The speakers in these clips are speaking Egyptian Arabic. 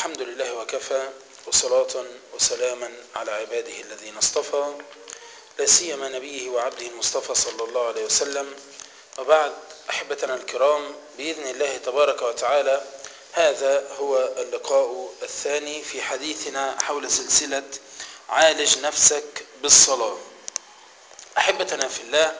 الحمد لله وكفى وصلاة وسلاما على عباده الذين اصطفى لا سيما نبيه وعبده المصطفى صلى الله عليه وسلم وبعد أحبتنا الكرام بإذن الله تبارك وتعالى هذا هو اللقاء الثاني في حديثنا حول سلسلة عالج نفسك بالصلاة أحبتنا في الله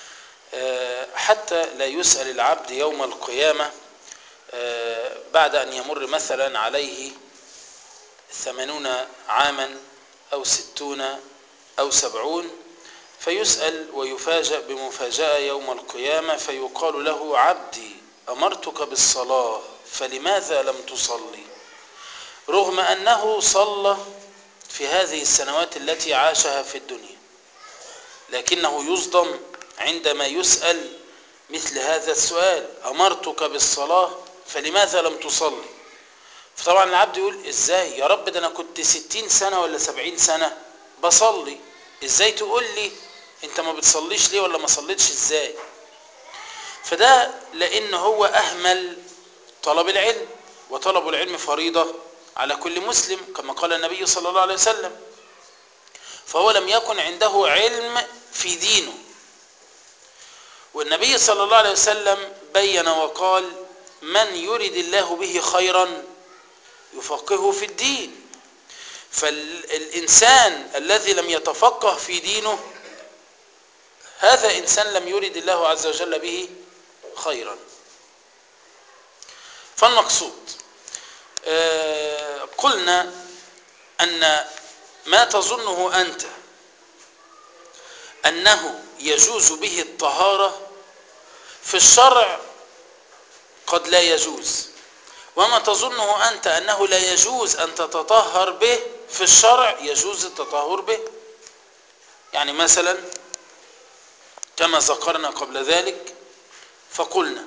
حتى لا يسأل العبد يوم القيامة بعد أن يمر مثلا عليه ثمانون عاما أو ستون أو سبعون فيسأل ويفاجأ بمفاجأة يوم القيامة فيقال له عبدي أمرتك بالصلاة فلماذا لم تصلي رغم أنه صلى في هذه السنوات التي عاشها في الدنيا لكنه يصدم عندما يسأل مثل هذا السؤال أمرتك بالصلاة فلماذا لم تصلي فطبعا العبد يقول ازاي يا رب ده انا كنت ستين سنة ولا سبعين سنة بصلي ازاي تقول لي انت ما بتصليش ليه ولا ما صليتش ازاي فده لان هو اهمل طلب العلم وطلب العلم فريضة على كل مسلم كما قال النبي صلى الله عليه وسلم فهو لم يكن عنده علم في دينه والنبي صلى الله عليه وسلم بين وقال من يرد الله به خيرا يفقهه في الدين فالإنسان الذي لم يتفقه في دينه هذا إنسان لم يرد الله عز وجل به خيرا فالمقصود قلنا أن ما تظنه أنت أنه يجوز به الطهارة في الشرع قد لا يجوز وما تظنه أنت أنه لا يجوز أن تتطهر به في الشرع يجوز التطهر به يعني مثلا كما ذكرنا قبل ذلك فقلنا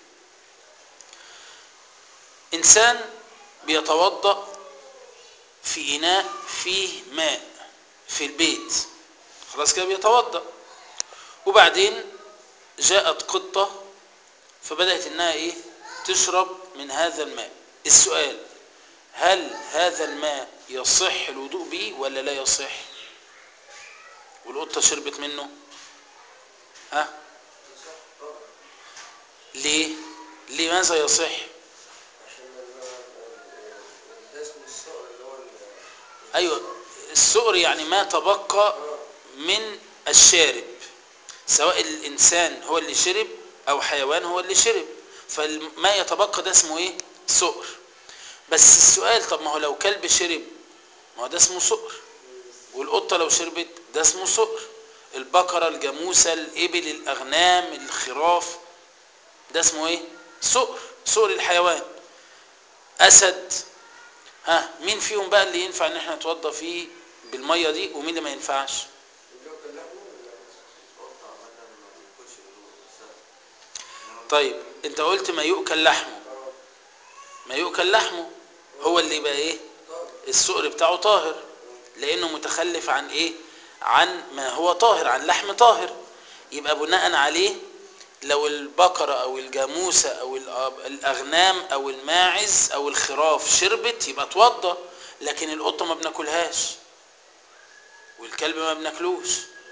إنسان بيتوضأ في إناء فيه ماء في البيت خلاص كده بيتوضأ وبعدين جاءت قطة فبدأت إنها إيه تشرب من هذا الماء السؤال هل هذا الماء يصح الوضوء به ولا لا يصح والقطة شربت منه ها ليه لماذا يصح ايوه السؤر يعني ما تبقى من الشارب سواء الانسان هو اللي شرب او حيوان هو اللي شرب فما يتبقى ده اسمه ايه سؤر بس السؤال طب ما هو لو كلب شرب ما هو ده اسمه سؤر والقطة لو شربت ده اسمه سؤر البقرة الجاموسة الإبل الأغنام الخراف ده اسمه ايه سؤر سؤر الحيوان أسد ها مين فيهم بقى اللي ينفع ان احنا نتوضى فيه بالمية دي ومين اللي ما ينفعش طيب انت قلت ما يؤكل لحمه ما يؤكل لحمه هو اللي يبقى ايه السؤر بتاعه طاهر لانه متخلف عن ايه عن ما هو طاهر عن لحم طاهر يبقى بناء عليه لو البقرة او الجاموسة او الاغنام او الماعز او الخراف شربت يبقى توضى لكن القطة ما بناكلهاش والكلب ما بناكلوش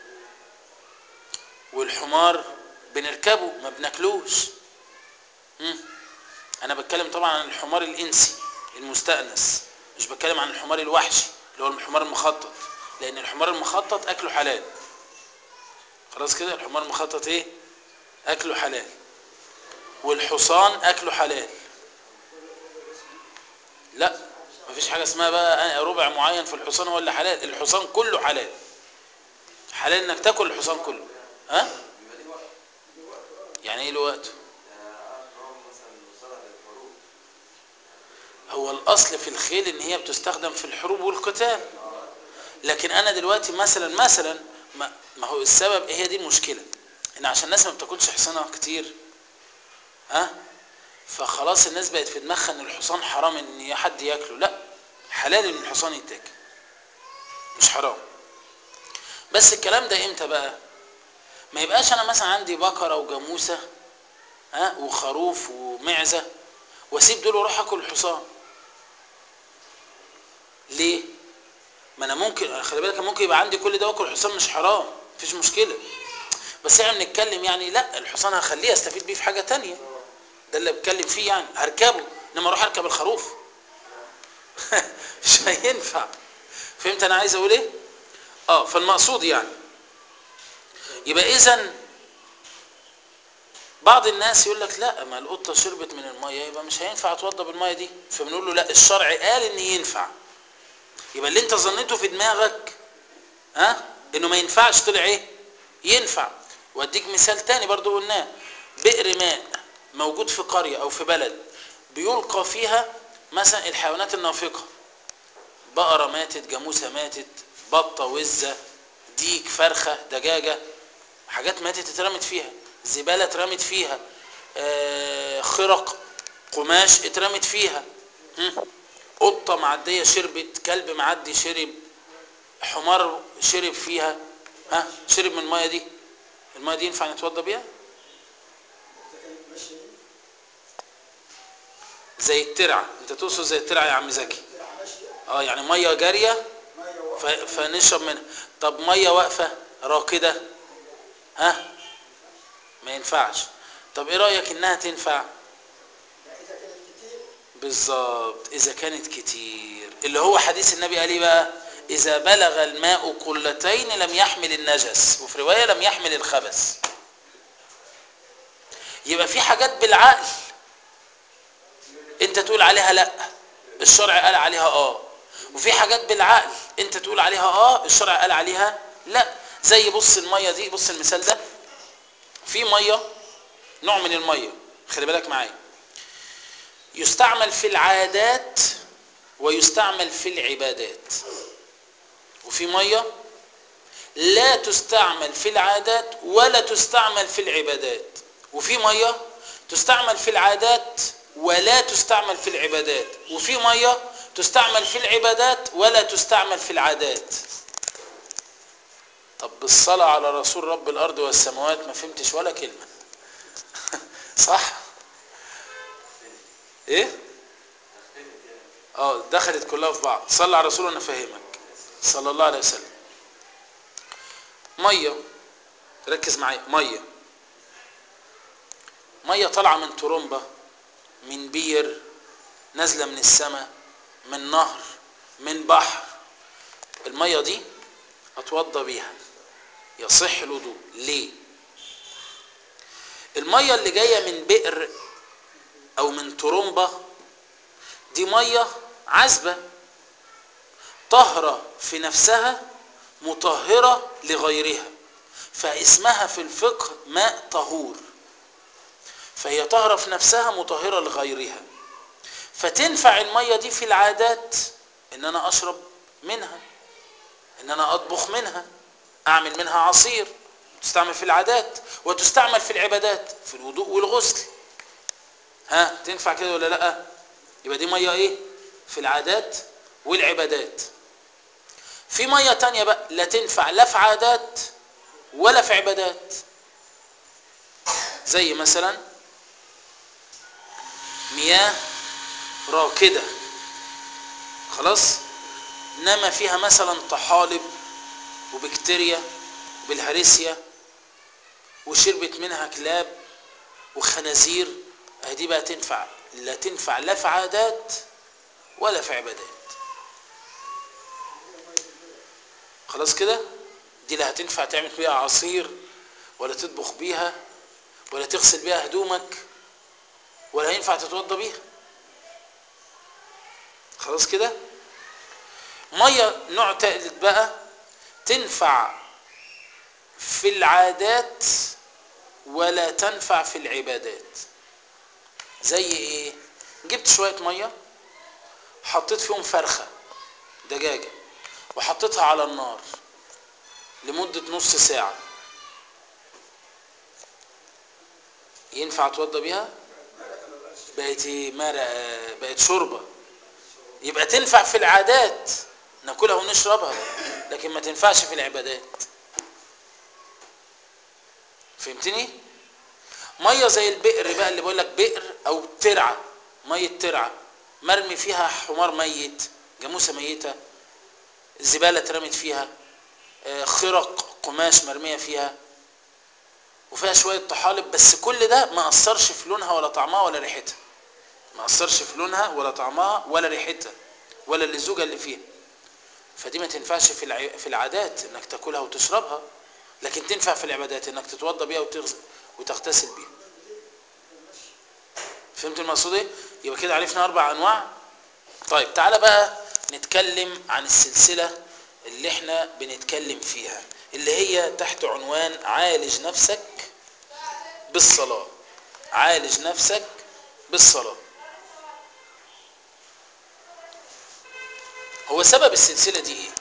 والحمار بنركبه ما بناكلوش انا بتكلم طبعا عن الحمار الانسي المستأنس مش بتكلم عن الحمار الوحشي اللي هو الحمار المخطط لان الحمار المخطط اكله حلال خلاص كده الحمار المخطط ايه اكله حلال والحصان اكله حلال لا مفيش حاجه اسمها بقى ربع معين في الحصان هو اللي حلال الحصان كله حلال حلال انك تاكل الحصان كله ها يعني ايه الوقت هو الاصل في الخيل ان هي بتستخدم في الحروب والقتال لكن انا دلوقتي مثلا مثلا ما هو السبب هي دي المشكله ان عشان الناس ما بتاكلش حصانه كتير ها فخلاص الناس بقت في دماغها ان الحصان حرام ان حد ياكله لا حلال ان الحصان يتاكل مش حرام بس الكلام ده امتى بقى ما يبقاش انا مثلا عندي بقره وجاموسه ها وخروف ومعزه واسيب دول واروح اكل الحصان ليه ما انا ممكن خلي بالك ممكن يبقى عندي كل ده واكل الحصان مش حرام مفيش مشكله بس احنا بنتكلم يعني لا الحصان هخليه استفيد بيه في حاجه تانية ده اللي بتكلم فيه يعني هركبه انما اروح اركب الخروف مش هينفع فهمت انا عايز اقول ايه اه فالمقصود يعني يبقى اذا بعض الناس يقول لك لا ما القطه شربت من الميه يبقى مش هينفع اتوضى بالميه دي فبنقول له لا الشرع قال ان ينفع يبقى اللي انت ظنيته في دماغك ها انه ما ينفعش طلع ايه ينفع واديك مثال تاني برضو قلناه بئر ماء موجود في قرية او في بلد بيلقى فيها مثلا الحيوانات النافقة بقرة ماتت جاموسة ماتت بطة وزة ديك فرخة دجاجة حاجات ماتت اترمت فيها زبالة اترمت فيها آه خرق قماش اترمت فيها هم. قطة معدية شربت كلب معدي شرب حمار شرب فيها ها شرب من المية دي المية دي ينفع نتوضى بيها زي الترعة انت تقصد زي الترعة يا عم زكي اه يعني مية جارية ف... فنشرب منها طب مية واقفة راكدة ها ما ينفعش طب ايه رأيك انها تنفع بالظبط اذا كانت كتير اللي هو حديث النبي قال ايه بقى اذا بلغ الماء قلتين لم يحمل النجس وفي رواية لم يحمل الخبث يبقى في حاجات بالعقل انت تقول عليها لا الشرع قال عليها اه وفي حاجات بالعقل انت تقول عليها اه الشرع قال عليها لا زي بص المية دي بص المثال ده في مية نوع من المية خلي بالك معايا يستعمل في العادات ويستعمل في العبادات وفي مية لا تستعمل في العادات ولا تستعمل في العبادات وفي مية تستعمل في العادات ولا تستعمل في العبادات وفي مية تستعمل في العبادات ولا تستعمل في العادات طب بالصلاة على رسول رب الأرض والسماوات ما فهمتش ولا كلمة صح ايه اه دخلت كلها في بعض صلى على رسول انا فاهمك صلى الله عليه وسلم ميه ركز معايا ميه ميه طالعه من ترمبه من بير نازله من السماء من نهر من بحر الميه دي اتوضى بيها يصح الوضوء ليه الميه اللي جايه من بئر او من ترمبه دي ميه عذبه طهره في نفسها مطهره لغيرها فاسمها في الفقه ماء طهور فهي طهره في نفسها مطهره لغيرها فتنفع الميه دي في العادات ان انا اشرب منها ان انا اطبخ منها اعمل منها عصير تستعمل في العادات وتستعمل في العبادات في الوضوء والغسل ها تنفع كده ولا لا يبقى دي ميه ايه في العادات والعبادات في ميه تانية بقى لا تنفع لا في عادات ولا في عبادات زي مثلا مياه راكده خلاص نما فيها مثلا طحالب وبكتيريا وبالهارسيا وشربت منها كلاب وخنازير دي بقى تنفع لا تنفع لا في عادات ولا في عبادات خلاص كده دي لا هتنفع تعمل بيها عصير ولا تطبخ بيها ولا تغسل بيها هدومك ولا ينفع تتوضى بيها خلاص كده ميه نوع تالت بقى تنفع في العادات ولا تنفع في العبادات زي ايه جبت شويه ميه حطيت فيهم فرخه دجاجه وحطيتها على النار لمده نص ساعه ينفع اتوضى بيها بقت مرقه بقت شوربه يبقى تنفع في العادات ناكلها ونشربها لكن ما تنفعش في العبادات فهمتني ميه زي البئر بقى اللي بقول لك بئر او ترعه ميه ترعه مرمي فيها حمار ميت جاموسه ميته زباله اترمت فيها آه، خرق قماش مرميه فيها وفيها شويه طحالب بس كل ده ما اثرش في لونها ولا طعمها ولا ريحتها ما اثرش في لونها ولا طعمها ولا ريحتها ولا اللزوجه اللي فيها فدي ما تنفعش في الع- في العادات انك تاكلها وتشربها لكن تنفع في العبادات انك تتوضا بيها وتغسل وتغتسل بيها فهمت المقصود ايه يبقى كده عرفنا اربع انواع طيب تعالى بقى نتكلم عن السلسله اللي احنا بنتكلم فيها اللي هي تحت عنوان عالج نفسك بالصلاه عالج نفسك بالصلاه هو سبب السلسله دي ايه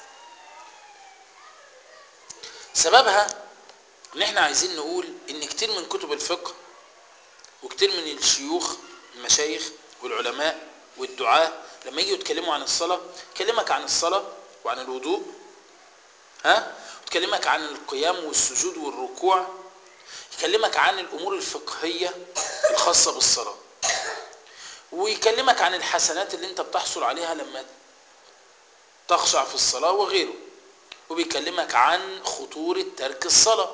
سببها ان احنا عايزين نقول ان كتير من كتب الفقه وكتير من الشيوخ المشايخ والعلماء والدعاة لما يجوا يتكلموا عن الصلاة يكلمك عن الصلاة وعن الوضوء ها وتكلمك عن القيام والسجود والركوع يكلمك عن الأمور الفقهية الخاصة بالصلاة ويكلمك عن الحسنات اللي انت بتحصل عليها لما تخشع في الصلاة وغيره وبيكلمك عن خطورة ترك الصلاة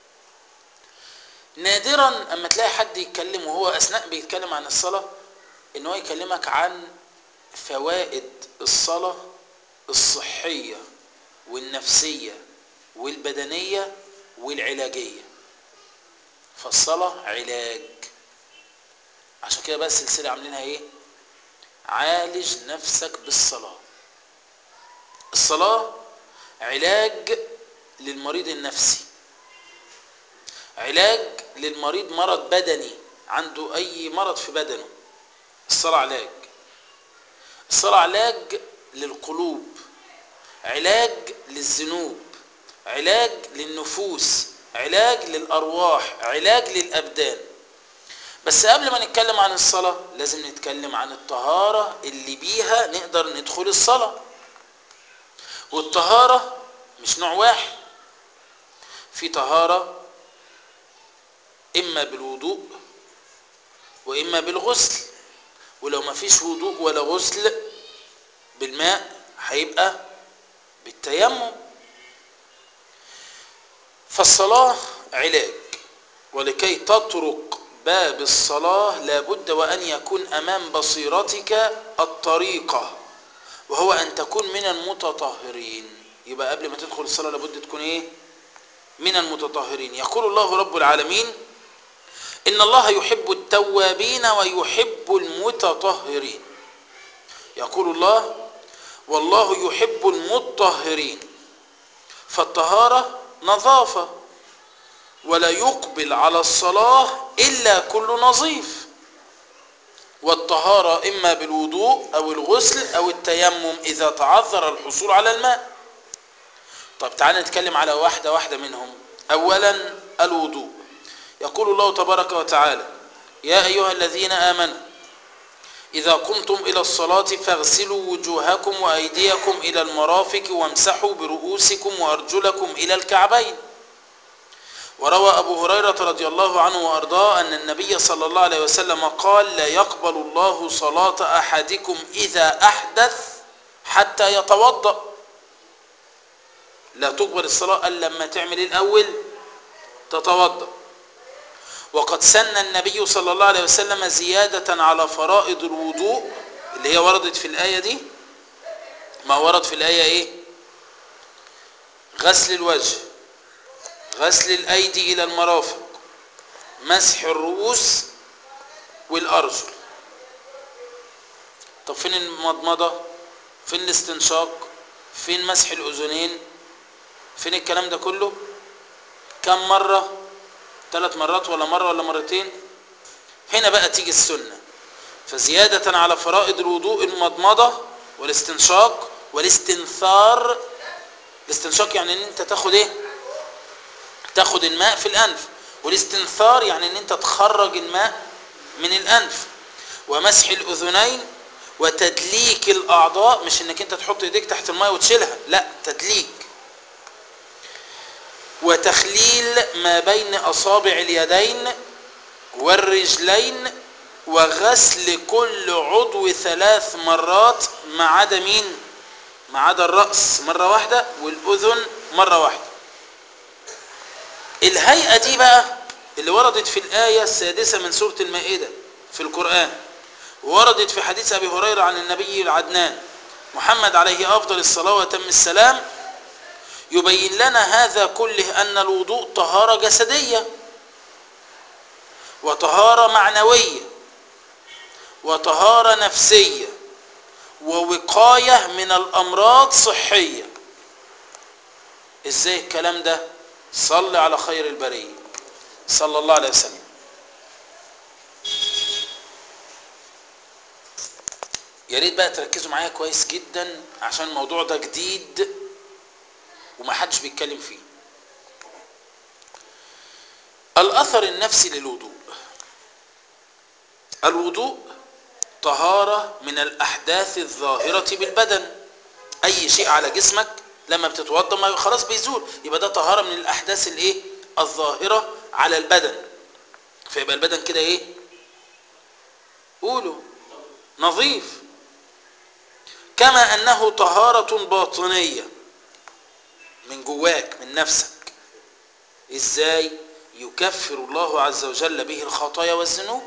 نادرا اما تلاقي حد يتكلم وهو اثناء بيتكلم عن الصلاه ان هو يكلمك عن فوائد الصلاه الصحيه والنفسيه والبدنيه والعلاجيه فالصلاه علاج عشان كده بقى السلسله عاملينها ايه عالج نفسك بالصلاه الصلاه علاج للمريض النفسي علاج للمريض مرض بدني عنده اي مرض في بدنه الصلاة علاج الصلاة علاج للقلوب علاج للذنوب علاج للنفوس علاج للأرواح علاج للأبدان بس قبل ما نتكلم عن الصلاة لازم نتكلم عن الطهارة اللي بيها نقدر ندخل الصلاة والطهارة مش نوع واحد في طهارة إما بالوضوء وإما بالغسل ولو ما فيش وضوء ولا غسل بالماء هيبقى بالتيمم فالصلاة علاج ولكي تطرق باب الصلاة لابد وأن يكون أمام بصيرتك الطريقة وهو أن تكون من المتطهرين يبقى قبل ما تدخل الصلاة لابد تكون إيه من المتطهرين يقول الله رب العالمين إن الله يحب التوابين ويحب المتطهرين يقول الله والله يحب المطهرين فالطهارة نظافة ولا يقبل على الصلاة إلا كل نظيف والطهارة إما بالوضوء أو الغسل أو التيمم إذا تعذر الحصول على الماء طب تعالى نتكلم على واحدة واحدة منهم أولا الوضوء يقول الله تبارك وتعالى يا أيها الذين آمنوا إذا قمتم إلى الصلاة فاغسلوا وجوهكم وأيديكم إلى المرافق وامسحوا برؤوسكم وأرجلكم إلى الكعبين وروى أبو هريرة رضي الله عنه وأرضاه أن النبي صلى الله عليه وسلم قال لا يقبل الله صلاة أحدكم إذا أحدث حتى يتوضأ لا تقبل الصلاة إلا لما تعمل الأول تتوضأ وقد سن النبي صلى الله عليه وسلم زيادة على فرائض الوضوء اللي هي وردت في الآية دي ما ورد في الآية إيه غسل الوجه غسل الأيدي إلى المرافق مسح الرؤوس والأرجل طب فين المضمضة فين الاستنشاق فين مسح الأذنين فين الكلام ده كله كم مرة ثلاث مرات ولا مرة ولا مرتين هنا بقى تيجي السنة فزيادة على فرائض الوضوء المضمضة والاستنشاق والاستنثار الاستنشاق يعني ان انت تاخد ايه تاخد الماء في الانف والاستنثار يعني ان انت تخرج الماء من الانف ومسح الاذنين وتدليك الاعضاء مش انك انت تحط ايديك تحت الماء وتشيلها لا تدليك وتخليل ما بين اصابع اليدين والرجلين وغسل كل عضو ثلاث مرات ما عدا مين ما عدا الرأس مرة واحدة والأذن مرة واحدة الهيئة دي بقى اللي وردت في الآية السادسة من سورة المائدة في القرآن وردت في حديث أبي هريرة عن النبي العدنان محمد عليه أفضل الصلاة وتم السلام يبين لنا هذا كله أن الوضوء طهارة جسدية وطهارة معنوية وطهارة نفسية ووقاية من الأمراض صحية إزاي الكلام ده صل على خير البرية صلى الله عليه وسلم يا ريت بقى تركزوا معايا كويس جدا عشان الموضوع ده جديد ومحدش بيتكلم فيه الأثر النفسي للوضوء الوضوء طهارة من الأحداث الظاهرة بالبدن أي شيء على جسمك لما بتتوضا ما خلاص بيزول يبقى ده طهارة من الأحداث الإيه الظاهرة على البدن فيبقى البدن كده إيه قولوا نظيف كما أنه طهارة باطنية من جواك من نفسك إزاي يكفر الله عز وجل به الخطايا والذنوب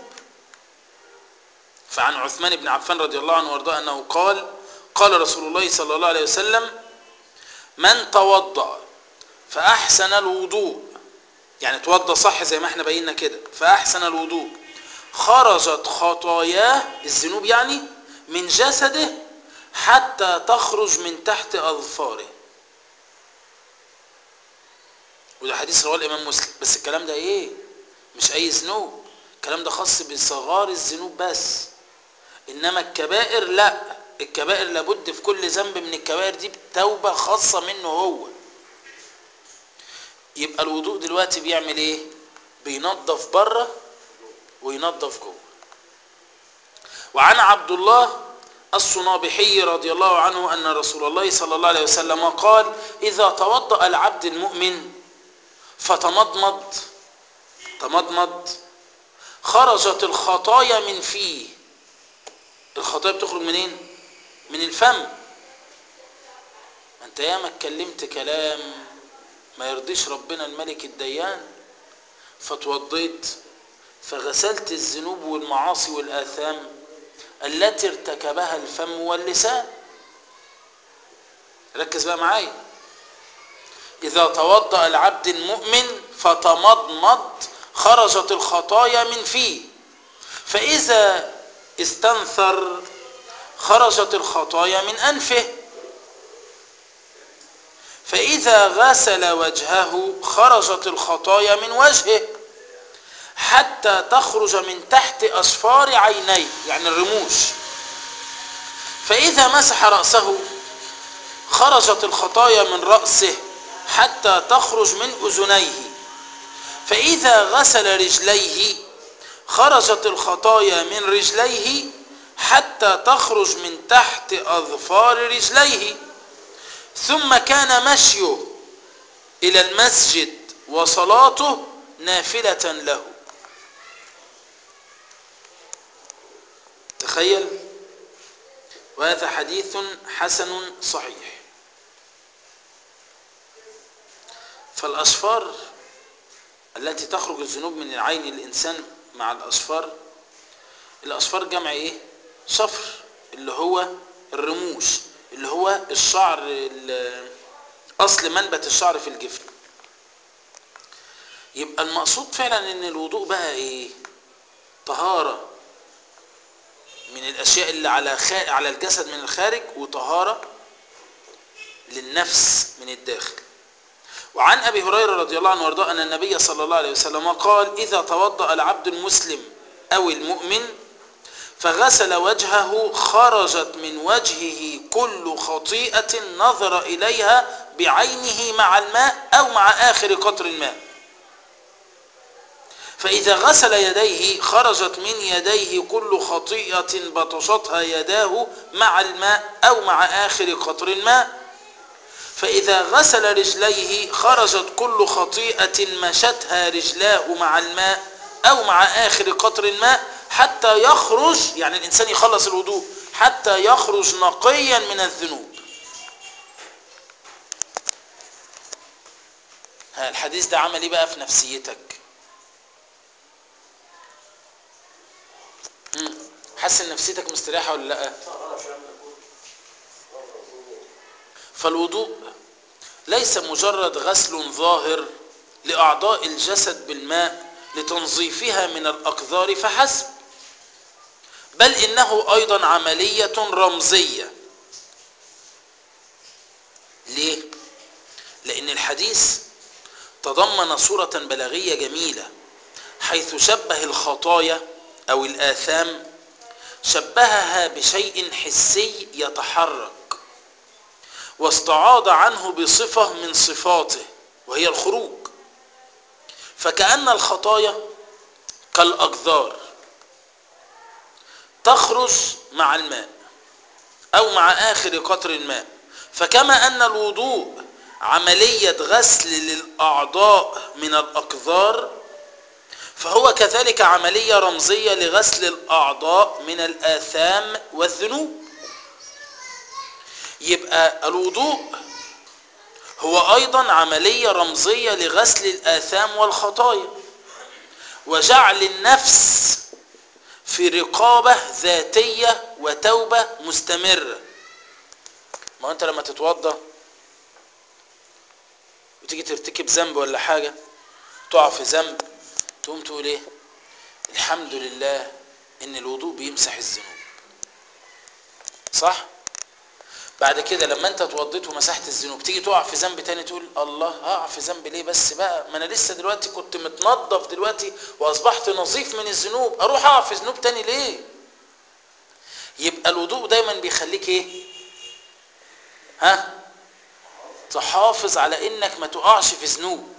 فعن عثمان بن عفان رضي الله عنه وارضاه أنه قال قال رسول الله صلى الله عليه وسلم من توضأ فأحسن الوضوء يعني توضأ صح زي ما احنا بينا كده فأحسن الوضوء خرجت خطاياه الذنوب يعني من جسده حتى تخرج من تحت أظفاره وده حديث رواه الإمام مسلم بس الكلام ده إيه مش أي ذنوب الكلام ده خاص بصغار الذنوب بس إنما الكبائر لا الكبائر لابد في كل ذنب من الكبائر دي بتوبة خاصة منه هو يبقى الوضوء دلوقتي بيعمل ايه بينظف بره وينظف جوه وعن عبد الله الصنابحي رضي الله عنه أن رسول الله صلى الله عليه وسلم قال إذا توضأ العبد المؤمن فتمضمض تمضمض خرجت الخطايا من فيه الخطايا بتخرج منين من الفم انت ياما اتكلمت كلام ما يرضيش ربنا الملك الديان فتوضيت فغسلت الذنوب والمعاصي والآثام التي ارتكبها الفم واللسان ركز بقى معايا إذا توضأ العبد المؤمن فتمضمض خرجت الخطايا من فيه فإذا استنثر خرجت الخطايا من أنفه فإذا غسل وجهه خرجت الخطايا من وجهه حتى تخرج من تحت أصفار عينيه يعني الرموش فإذا مسح رأسه خرجت الخطايا من رأسه حتى تخرج من أذنيه فإذا غسل رجليه خرجت الخطايا من رجليه حتى تخرج من تحت أظفار رجليه ثم كان مشيه إلى المسجد وصلاته نافلة له تخيل وهذا حديث حسن صحيح فالأصفار التي تخرج الذنوب من العين الإنسان مع الأصفار الأصفار جمع إيه صفر اللي هو الرموش اللي هو الشعر أصل منبت الشعر في الجفن يبقى المقصود فعلا ان الوضوء بقى ايه طهارة من الاشياء اللي على خا... على الجسد من الخارج وطهارة للنفس من الداخل وعن ابي هريره رضي الله عنه وارضاه ان النبي صلى الله عليه وسلم قال اذا توضا العبد المسلم او المؤمن فغسل وجهه خرجت من وجهه كل خطيئه نظر اليها بعينه مع الماء او مع اخر قطر الماء فإذا غسل يديه خرجت من يديه كل خطيئة بطشتها يداه مع الماء أو مع آخر قطر الماء فإذا غسل رجليه خرجت كل خطيئة مشتها رجلاه مع الماء أو مع آخر قطر الماء حتى يخرج يعني الإنسان يخلص الوضوء حتى يخرج نقيا من الذنوب ها الحديث ده عمل ايه بقى في نفسيتك مم. حاسس ان نفسيتك مستريحه ولا لا فالوضوء ليس مجرد غسل ظاهر لاعضاء الجسد بالماء لتنظيفها من الاقذار فحسب بل انه ايضا عمليه رمزيه ليه لان الحديث تضمن صوره بلاغيه جميله حيث شبه الخطايا او الاثام شبهها بشيء حسي يتحرك واستعاض عنه بصفه من صفاته وهي الخروج فكأن الخطايا كالأقذار تخرج مع الماء أو مع آخر قطر الماء فكما أن الوضوء عملية غسل للأعضاء من الأقذار فهو كذلك عملية رمزية لغسل الأعضاء من الآثام والذنوب يبقى الوضوء هو أيضا عملية رمزية لغسل الآثام والخطايا وجعل النفس في رقابة ذاتية وتوبة مستمرة ما أنت لما تتوضى وتيجي ترتكب ذنب ولا حاجة تقع في ذنب تقوم تقول ايه الحمد لله ان الوضوء بيمسح الذنوب صح بعد كده لما انت اتوضيت ومسحت الذنوب تيجي تقع في ذنب تاني تقول الله هقع في ذنب ليه بس بقى ما انا لسه دلوقتي كنت متنظف دلوقتي واصبحت نظيف من الذنوب اروح اقع في ذنوب تاني ليه يبقى الوضوء دايما بيخليك ايه ها تحافظ على انك ما تقعش في ذنوب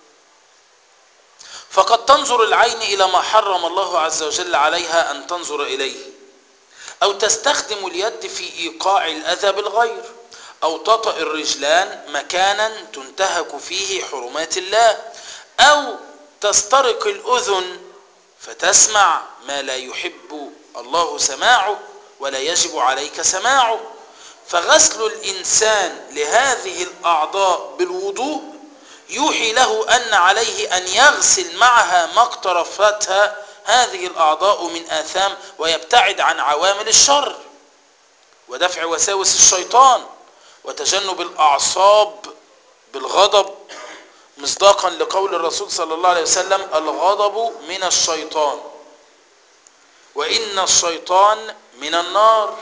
فقد تنظر العين الى ما حرم الله عز وجل عليها ان تنظر اليه او تستخدم اليد في ايقاع الاذى بالغير او تطأ الرجلان مكانا تنتهك فيه حرمات الله او تسترق الاذن فتسمع ما لا يحب الله سماعه ولا يجب عليك سماعه فغسل الانسان لهذه الاعضاء بالوضوء يوحي له ان عليه ان يغسل معها ما اقترفتها هذه الاعضاء من اثام ويبتعد عن عوامل الشر ودفع وساوس الشيطان وتجنب الاعصاب بالغضب مصداقا لقول الرسول صلى الله عليه وسلم الغضب من الشيطان وان الشيطان من النار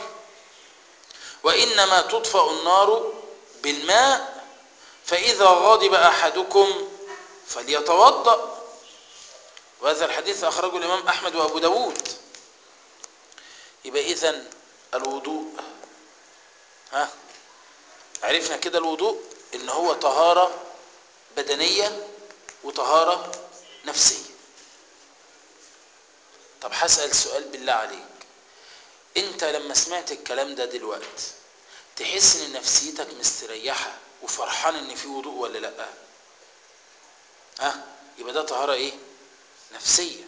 وانما تطفأ النار بالماء فاذا غضب احدكم فليتوضأ وهذا الحديث أخرجه الإمام أحمد وأبو داود يبقى إذن الوضوء ها عرفنا كده الوضوء إن هو طهارة بدنية وطهارة نفسية طب هسأل سؤال بالله عليك انت لما سمعت الكلام ده دلوقتي تحس ان نفسيتك مستريحة وفرحان ان في وضوء ولا لا ها يبقى ده طهارة ايه نفسية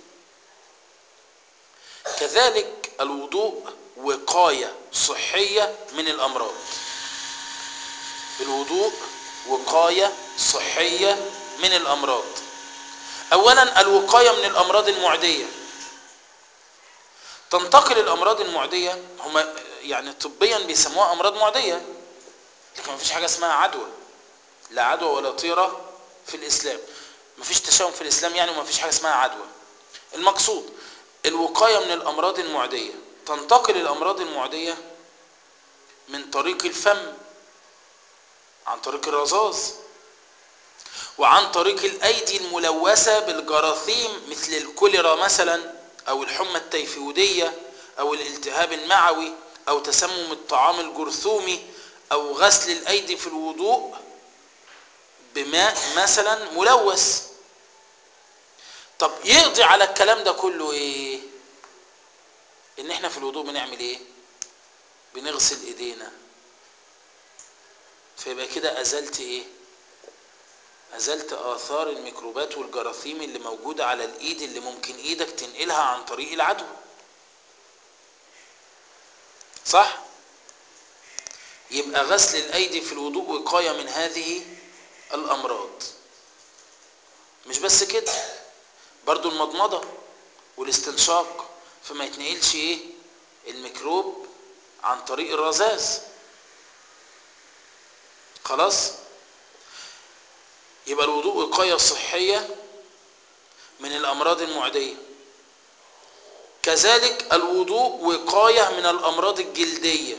كذلك الوضوء وقاية صحية من الأمراض الوضوء وقاية صحية من الأمراض أولا الوقاية من الأمراض المعدية تنتقل الأمراض المعدية هم يعني طبيا بيسموها أمراض معدية لكن ما فيش حاجة اسمها عدوى لا عدوى ولا طيرة في الإسلام مفيش تشاؤم في الإسلام يعني ومفيش حاجة اسمها عدوى المقصود الوقاية من الأمراض المعدية تنتقل الأمراض المعدية من طريق الفم عن طريق الرذاذ وعن طريق الأيدي الملوثة بالجراثيم مثل الكوليرا مثلا أو الحمى التيفودية أو الالتهاب المعوي أو تسمم الطعام الجرثومي أو غسل الأيدي في الوضوء بماء مثلا ملوث طب يقضي على الكلام ده كله ايه ان احنا في الوضوء بنعمل ايه بنغسل ايدينا فيبقى كده ازلت ايه ازلت اثار الميكروبات والجراثيم اللي موجودة على الايد اللي ممكن ايدك تنقلها عن طريق العدو صح يبقى غسل الايدي في الوضوء وقايه من هذه الامراض مش بس كده برضو المضمضه والاستنشاق فما يتنقلش ايه الميكروب عن طريق الرذاذ خلاص يبقى الوضوء وقايه صحيه من الامراض المعديه كذلك الوضوء وقايه من الامراض الجلديه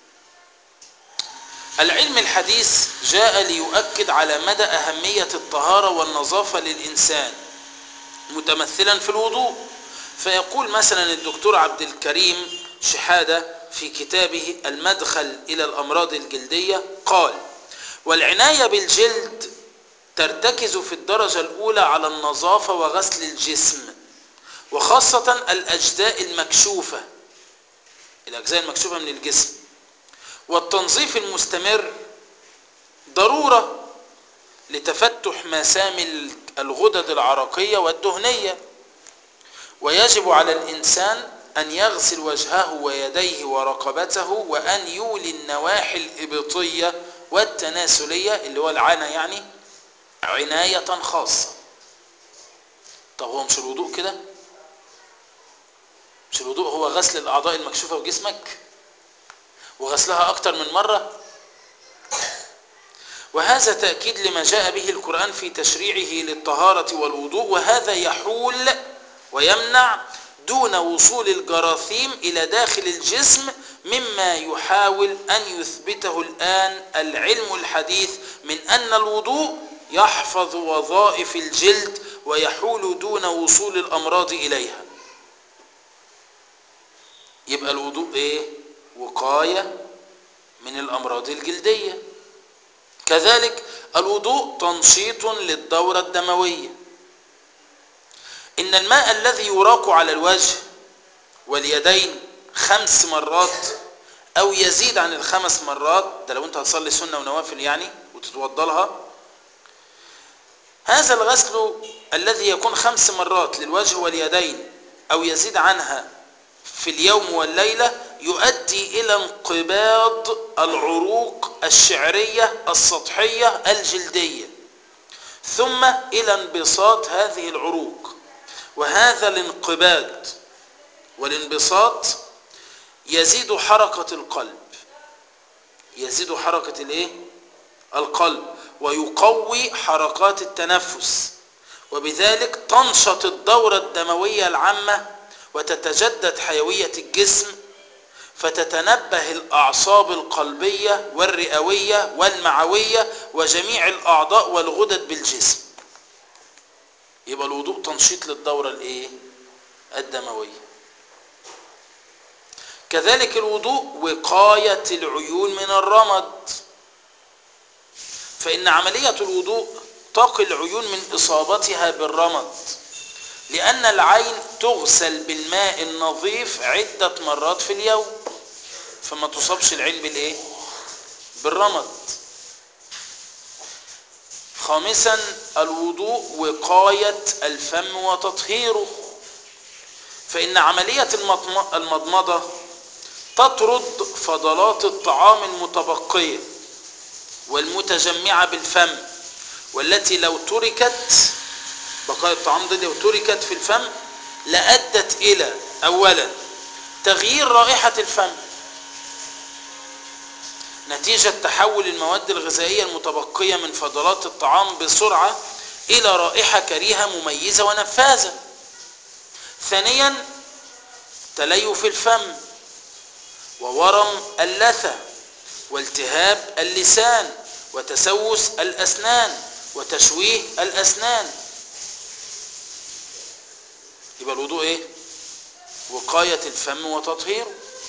العلم الحديث جاء ليؤكد على مدى اهميه الطهاره والنظافه للانسان متمثلا في الوضوء فيقول مثلا الدكتور عبد الكريم شحاده في كتابه المدخل الى الامراض الجلديه قال والعنايه بالجلد ترتكز في الدرجه الاولى على النظافه وغسل الجسم وخاصه الاجزاء المكشوفه الاجزاء المكشوفه من الجسم والتنظيف المستمر ضروره لتفتح مسام الغدد العرقيه والدهنيه ويجب على الانسان ان يغسل وجهه ويديه ورقبته وان يولي النواحي الابطيه والتناسليه اللي هو العانه يعني عنايه خاصه طب هو مش الوضوء كده مش الوضوء هو غسل الاعضاء المكشوفه وجسمك وغسلها اكتر من مره وهذا تاكيد لما جاء به القران في تشريعه للطهاره والوضوء وهذا يحول ويمنع دون وصول الجراثيم الى داخل الجسم مما يحاول ان يثبته الان العلم الحديث من ان الوضوء يحفظ وظائف الجلد ويحول دون وصول الامراض اليها يبقى الوضوء ايه وقايه من الامراض الجلديه كذلك الوضوء تنشيط للدوره الدمويه ان الماء الذي يراق على الوجه واليدين خمس مرات او يزيد عن الخمس مرات ده لو انت هتصلي سنه ونوافل يعني وتتوضى لها هذا الغسل الذي يكون خمس مرات للوجه واليدين او يزيد عنها في اليوم والليله يؤدي الى انقباض العروق الشعريه السطحيه الجلديه ثم الى انبساط هذه العروق وهذا الانقباض والانبساط يزيد حركه القلب يزيد حركه الايه القلب ويقوي حركات التنفس وبذلك تنشط الدوره الدمويه العامه وتتجدد حيويه الجسم فتتنبه الاعصاب القلبيه والرئويه والمعويه وجميع الاعضاء والغدد بالجسم يبقى الوضوء تنشيط للدوره الايه الدمويه كذلك الوضوء وقايه العيون من الرمد فان عمليه الوضوء تقي العيون من اصابتها بالرمد لان العين تغسل بالماء النظيف عده مرات في اليوم فما تصابش العين بالايه بالرمد خامسا الوضوء وقايه الفم وتطهيره فان عمليه المضمضه تطرد فضلات الطعام المتبقيه والمتجمعه بالفم والتي لو تركت بقايا الطعام دي لو تركت في الفم لادت الى اولا تغيير رائحه الفم نتيجة تحول المواد الغذائية المتبقية من فضلات الطعام بسرعة إلى رائحة كريهة مميزة ونفاذة. ثانيا تليف الفم وورم اللثة والتهاب اللسان وتسوس الأسنان وتشويه الأسنان. يبقى الوضوء إيه؟ وقاية الفم وتطهيره.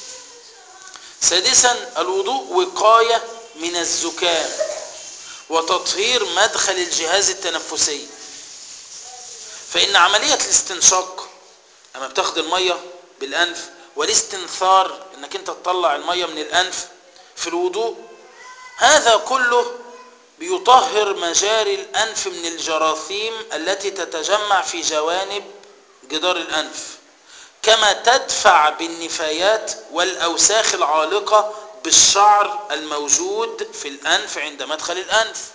سادسا الوضوء وقاية من الزكام وتطهير مدخل الجهاز التنفسي فإن عملية الاستنشاق أما بتاخد المية بالأنف والاستنثار إنك أنت تطلع المية من الأنف في الوضوء هذا كله بيطهر مجاري الأنف من الجراثيم التي تتجمع في جوانب جدار الأنف كما تدفع بالنفايات والأوساخ العالقة بالشعر الموجود في الأنف عند مدخل الأنف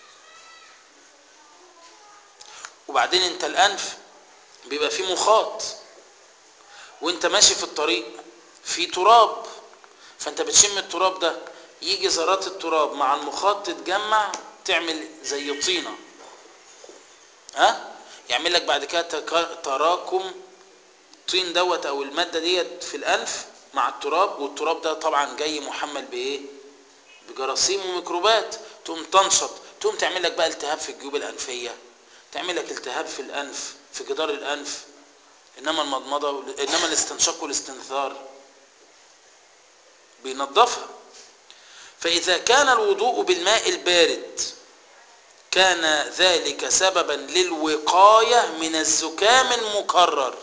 وبعدين انت الأنف بيبقى فيه مخاط وانت ماشي في الطريق في تراب فانت بتشم التراب ده يجي ذرات التراب مع المخاط تتجمع تعمل زي طينة ها يعمل لك بعد كده تراكم الطين دوت او المادة ديت في الانف مع التراب والتراب ده طبعا جاي محمل بايه بجراثيم وميكروبات تقوم تنشط تقوم تعمل لك بقى التهاب في الجيوب الانفيه تعمل لك التهاب في الانف في جدار الانف انما المضمضه انما الاستنشاق والاستنثار بينظفها فاذا كان الوضوء بالماء البارد كان ذلك سببا للوقايه من الزكام المكرر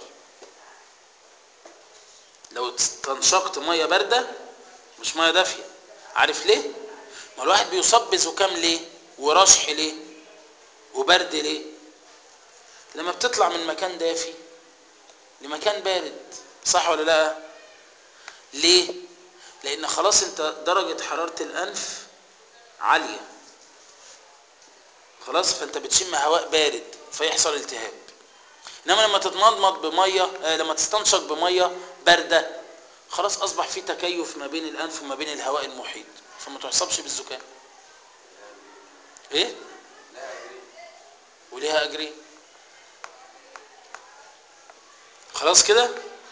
لو استنشقت ميه بارده مش ميه دافيه عارف ليه ما الواحد بيصاب بزكام ليه ورشح ليه وبرد ليه لما بتطلع من مكان دافي لمكان بارد صح ولا لا ليه لان خلاص انت درجة حرارة الانف عالية خلاص فانت بتشم هواء بارد فيحصل التهاب انما لما تتمضمض بميه آه لما تستنشق بميه بارده خلاص اصبح في تكيف ما بين الانف وما بين الهواء المحيط فما تعصبش بالزكام ايه وليها اجرين خلاص كده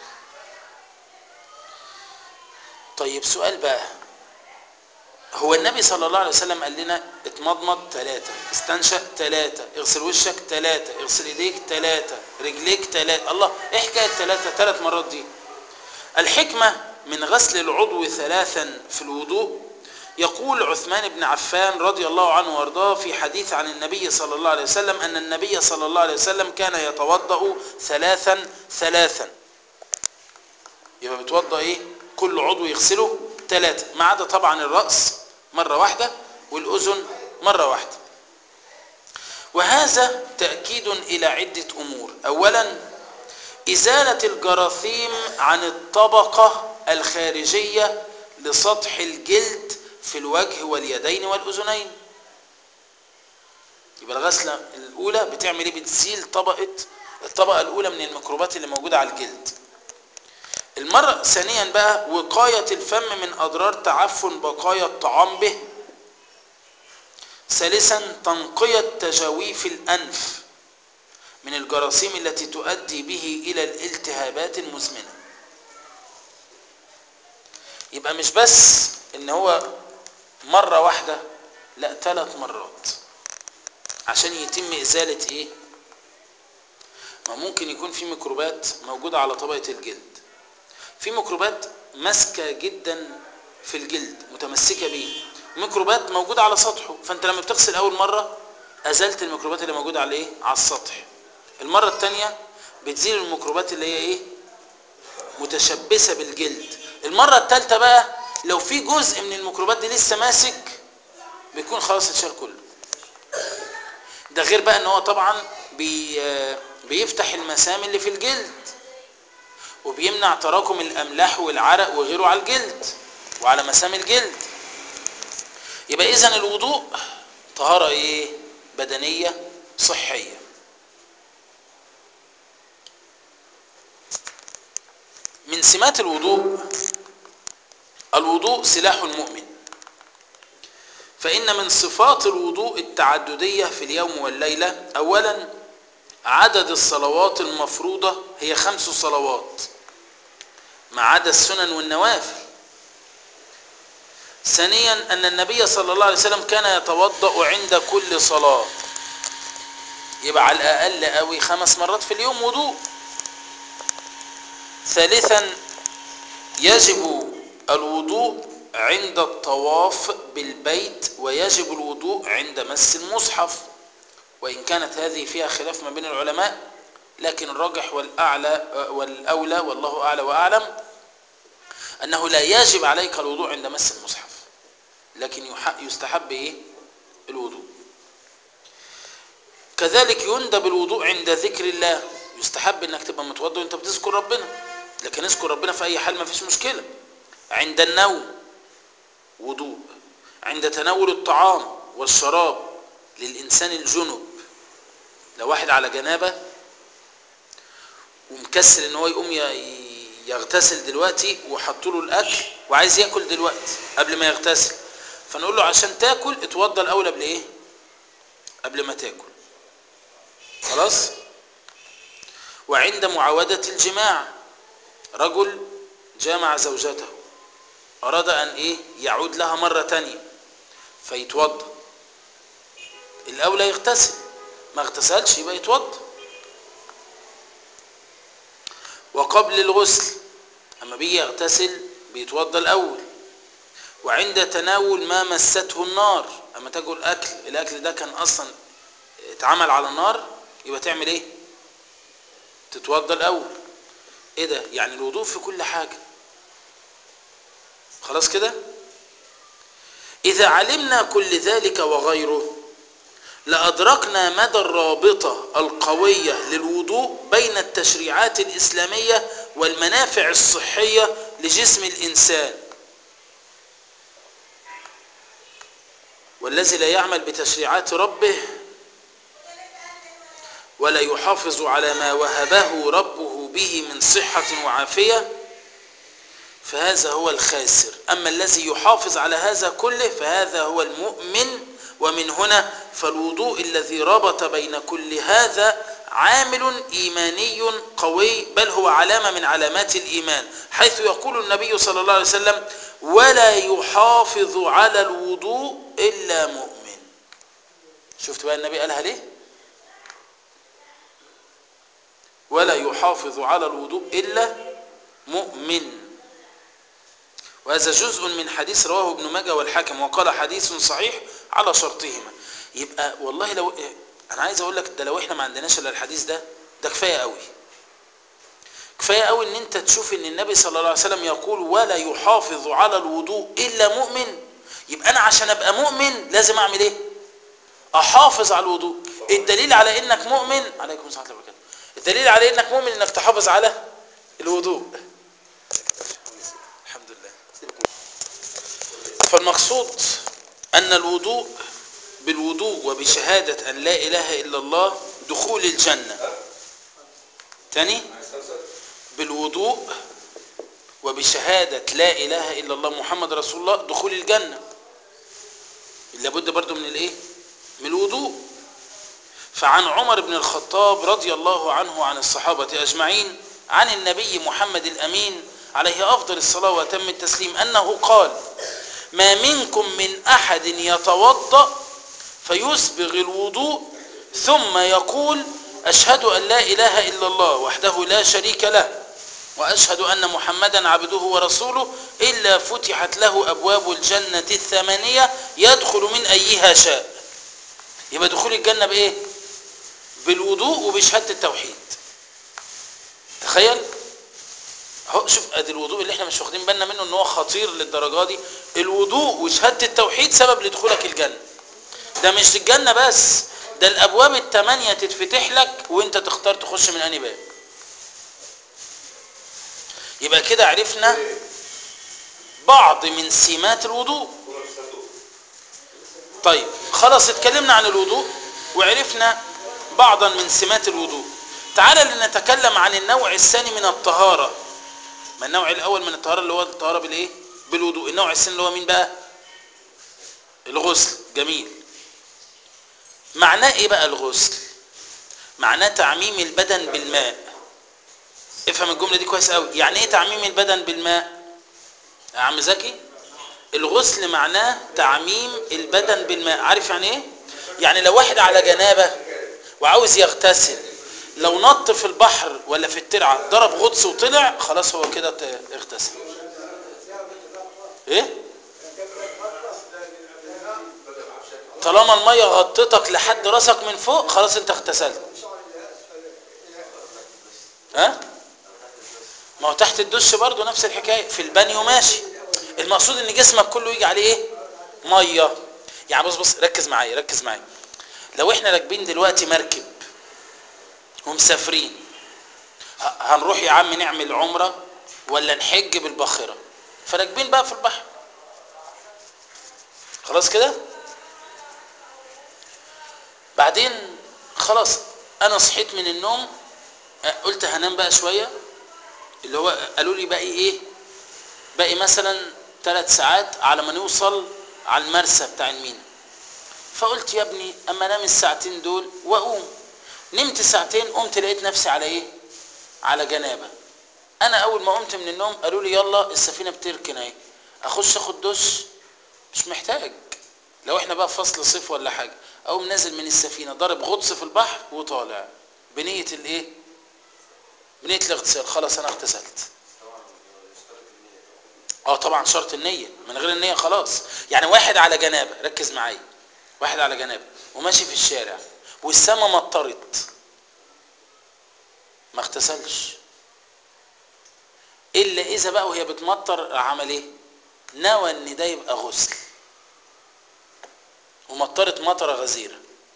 طيب سؤال بقى هو النبي صلى الله عليه وسلم قال لنا اتمضمض ثلاثة استنشق ثلاثة اغسل وشك ثلاثة اغسل ايديك ثلاثة رجليك ثلاثة الله ايه حكاية ثلاثة ثلاث مرات دي الحكمة من غسل العضو ثلاثا في الوضوء يقول عثمان بن عفان رضي الله عنه وارضاه في حديث عن النبي صلى الله عليه وسلم أن النبي صلى الله عليه وسلم كان يتوضأ ثلاثا ثلاثا يبقى بيتوضأ ايه كل عضو يغسله ثلاثة ما عدا طبعا الرأس مرة واحدة والأذن مرة واحدة وهذا تأكيد إلى عدة أمور أولا إزالة الجراثيم عن الطبقة الخارجية لسطح الجلد في الوجه واليدين والأذنين يبقى الغسلة الأولى بتعمل إيه بتزيل طبقة الطبقة الأولى من الميكروبات اللي موجودة على الجلد المرة ثانيا بقى وقاية الفم من أضرار تعفن بقايا الطعام به ثالثا تنقية تجاويف الأنف من الجراثيم التي تؤدي به إلى الالتهابات المزمنة يبقى مش بس ان هو مرة واحدة لا ثلاث مرات عشان يتم ازالة ايه ما ممكن يكون في ميكروبات موجودة على طبقة الجلد في ميكروبات ماسكة جدا في الجلد متمسكة بيه ميكروبات موجودة على سطحه فانت لما بتغسل اول مرة ازلت الميكروبات اللي موجودة على ايه على السطح المرة الثانية بتزيل الميكروبات اللي هي ايه متشبثة بالجلد المرة الثالثة بقى لو في جزء من الميكروبات دي لسه ماسك بيكون خلاص اتشال كله ده غير بقى ان هو طبعا بي بيفتح المسام اللي في الجلد وبيمنع تراكم الاملاح والعرق وغيره على الجلد وعلى مسام الجلد يبقى اذا الوضوء طهارة ايه بدنية صحية من سمات الوضوء الوضوء سلاح المؤمن فإن من صفات الوضوء التعددية في اليوم والليلة أولا عدد الصلوات المفروضة هي خمس صلوات ما عدا السنن والنوافل ثانيا أن النبي صلى الله عليه وسلم كان يتوضأ عند كل صلاة يبقى على الأقل قوي خمس مرات في اليوم وضوء ثالثا يجب الوضوء عند الطواف بالبيت ويجب الوضوء عند مس المصحف وإن كانت هذه فيها خلاف ما بين العلماء لكن الراجح والأعلى والأولى والله أعلى وأعلم أنه لا يجب عليك الوضوء عند مس المصحف لكن يستحب إيه؟ الوضوء كذلك يندب الوضوء عند ذكر الله يستحب انك تبقى متوضئ وانت بتذكر ربنا لكن اذكر ربنا في اي حال ما فيش مشكله عند النوم وضوء عند تناول الطعام والشراب للانسان الجنب لو واحد على جنابه ومكسل ان هو يقوم يغتسل دلوقتي وحطوا له الاكل وعايز ياكل دلوقتي قبل ما يغتسل فنقول له عشان تاكل اتوضى الاول قبل ايه قبل ما تاكل خلاص وعند معاودة الجماع رجل جامع زوجته أراد أن إيه يعود لها مرة تانية فيتوضى الأولى يغتسل ما اغتسلش يبقى يتوضى وقبل الغسل أما بيجي يغتسل بيتوضى الأول وعند تناول ما مسته النار أما تاكل أكل الأكل ده كان أصلا اتعمل على النار يبقى تعمل إيه تتوضى الأول إيه ده يعني الوضوء في كل حاجة خلاص كده إذا علمنا كل ذلك وغيره لأدركنا مدى الرابطة القوية للوضوء بين التشريعات الإسلامية والمنافع الصحية لجسم الإنسان والذي لا يعمل بتشريعات ربه ولا يحافظ على ما وهبه ربه به من صحة وعافية فهذا هو الخاسر أما الذي يحافظ على هذا كله فهذا هو المؤمن ومن هنا فالوضوء الذي ربط بين كل هذا عامل إيماني قوي بل هو علامة من علامات الإيمان حيث يقول النبي صلى الله عليه وسلم ولا يحافظ على الوضوء إلا مؤمن شفت بقى النبي قالها ليه ولا يحافظ على الوضوء إلا مؤمن وهذا جزء من حديث رواه ابن ماجه والحاكم وقال حديث صحيح على شرطهما يبقى والله لو انا عايز اقول لك ده لو احنا ما عندناش الا الحديث ده ده كفايه قوي كفايه قوي ان انت تشوف ان النبي صلى الله عليه وسلم يقول ولا يحافظ على الوضوء الا مؤمن يبقى انا عشان ابقى مؤمن لازم اعمل ايه احافظ على الوضوء الدليل على انك مؤمن عليكم السلام ورحمه الله الدليل على انك مؤمن انك تحافظ على الوضوء الحمد لله فالمقصود ان الوضوء بالوضوء وبشهادة أن لا إله إلا الله دخول الجنة تاني بالوضوء وبشهادة لا إله إلا الله محمد رسول الله دخول الجنة لابد برضو من الإيه من الوضوء فعن عمر بن الخطاب رضي الله عنه عن الصحابة أجمعين عن النبي محمد الأمين عليه أفضل الصلاة وأتم التسليم أنه قال ما منكم من أحد يتوضأ فيسبغ الوضوء ثم يقول أشهد أن لا إله إلا الله وحده لا شريك له وأشهد أن محمدا عبده ورسوله إلا فتحت له أبواب الجنة الثمانية يدخل من أيها شاء يبقى دخول الجنة بإيه بالوضوء وبشهادة التوحيد تخيل اهو شوف ادي الوضوء اللي احنا مش واخدين بالنا منه ان هو خطير للدرجه دي الوضوء وشهاده التوحيد سبب لدخولك الجنه ده مش الجنة بس ده الأبواب التمانية تتفتح لك وانت تختار تخش من أني باب يبقى كده عرفنا بعض من سمات الوضوء طيب خلاص اتكلمنا عن الوضوء وعرفنا بعضا من سمات الوضوء تعالى لنتكلم عن النوع الثاني من الطهارة ما النوع الأول من الطهارة اللي هو الطهارة بالإيه؟ بالوضوء النوع الثاني اللي هو مين بقى الغسل جميل معناه ايه بقى الغسل معناه تعميم البدن بالماء افهم الجمله دي كويس قوي يعني ايه تعميم البدن بالماء يا عم زكي الغسل معناه تعميم البدن بالماء عارف يعني ايه يعني لو واحد على جنابه وعاوز يغتسل لو نط في البحر ولا في الترعه ضرب غطس وطلع خلاص هو كده اغتسل ايه طالما الميه غطتك لحد راسك من فوق خلاص انت اغتسلت ها ما هو تحت الدش برضو نفس الحكايه في البانيو ماشي المقصود ان جسمك كله يجي عليه ايه ميه يعني بص بص ركز معايا ركز معايا لو احنا راكبين دلوقتي مركب ومسافرين هنروح يا عم نعمل عمره ولا نحج بالباخرة فراكبين بقى في البحر خلاص كده بعدين خلاص انا صحيت من النوم قلت هنام بقى شوية اللي هو قالوا لي باقي ايه باقي مثلا ثلاث ساعات على ما نوصل على المرسى بتاع المينا فقلت يا ابني اما انام الساعتين دول واقوم نمت ساعتين قمت لقيت نفسي على ايه على جنابه انا اول ما قمت من النوم قالوا لي يلا السفينه بتركن اهي اخش اخد دش مش محتاج لو احنا بقى في فصل صيف ولا حاجه اقوم نازل من السفينه ضارب غطس في البحر وطالع بنيه الايه بنيه الاغتسال خلاص انا اغتسلت اه طبعا شرط النيه من غير النيه خلاص يعني واحد على جنابه ركز معايا واحد على جنابه وماشي في الشارع والسما مطرت ما اغتسلش الا اذا بقى وهي بتمطر عمل ايه نوى ان ده يبقى غسل ومطرت مطره غزيره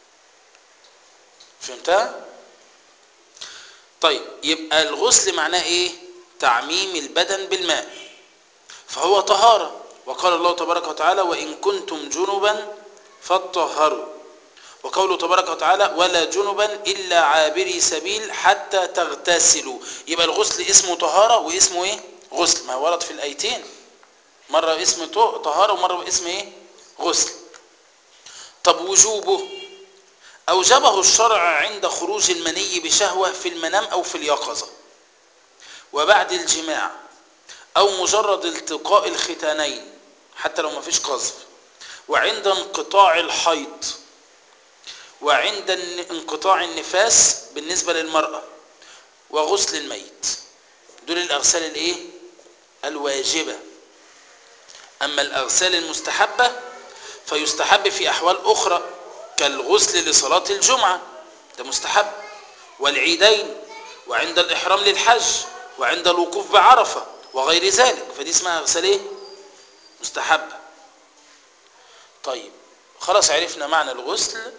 فهمتها طيب يبقى الغسل معناه ايه تعميم البدن بالماء فهو طهاره وقال الله تبارك وتعالى وان كنتم جنبا فاطهروا وقوله تبارك وتعالى ولا جنبا الا عابري سبيل حتى تغتسلوا يبقى الغسل اسمه طهاره واسمه ايه غسل ما ورد في الايتين مره اسم طهاره ومره اسم ايه غسل طب وجوبه اوجبه الشرع عند خروج المني بشهوه في المنام او في اليقظه وبعد الجماع او مجرد التقاء الختانين حتى لو ما فيش قذف وعند انقطاع الحيض وعند انقطاع النفاس بالنسبة للمرأة وغسل الميت دول الأغسال الايه الواجبة أما الأغسال المستحبة فيستحب في أحوال أخرى كالغسل لصلاة الجمعة ده مستحب والعيدين وعند الإحرام للحج وعند الوقوف بعرفة وغير ذلك فدي اسمها أغسال ايه مستحبة طيب خلاص عرفنا معنى الغسل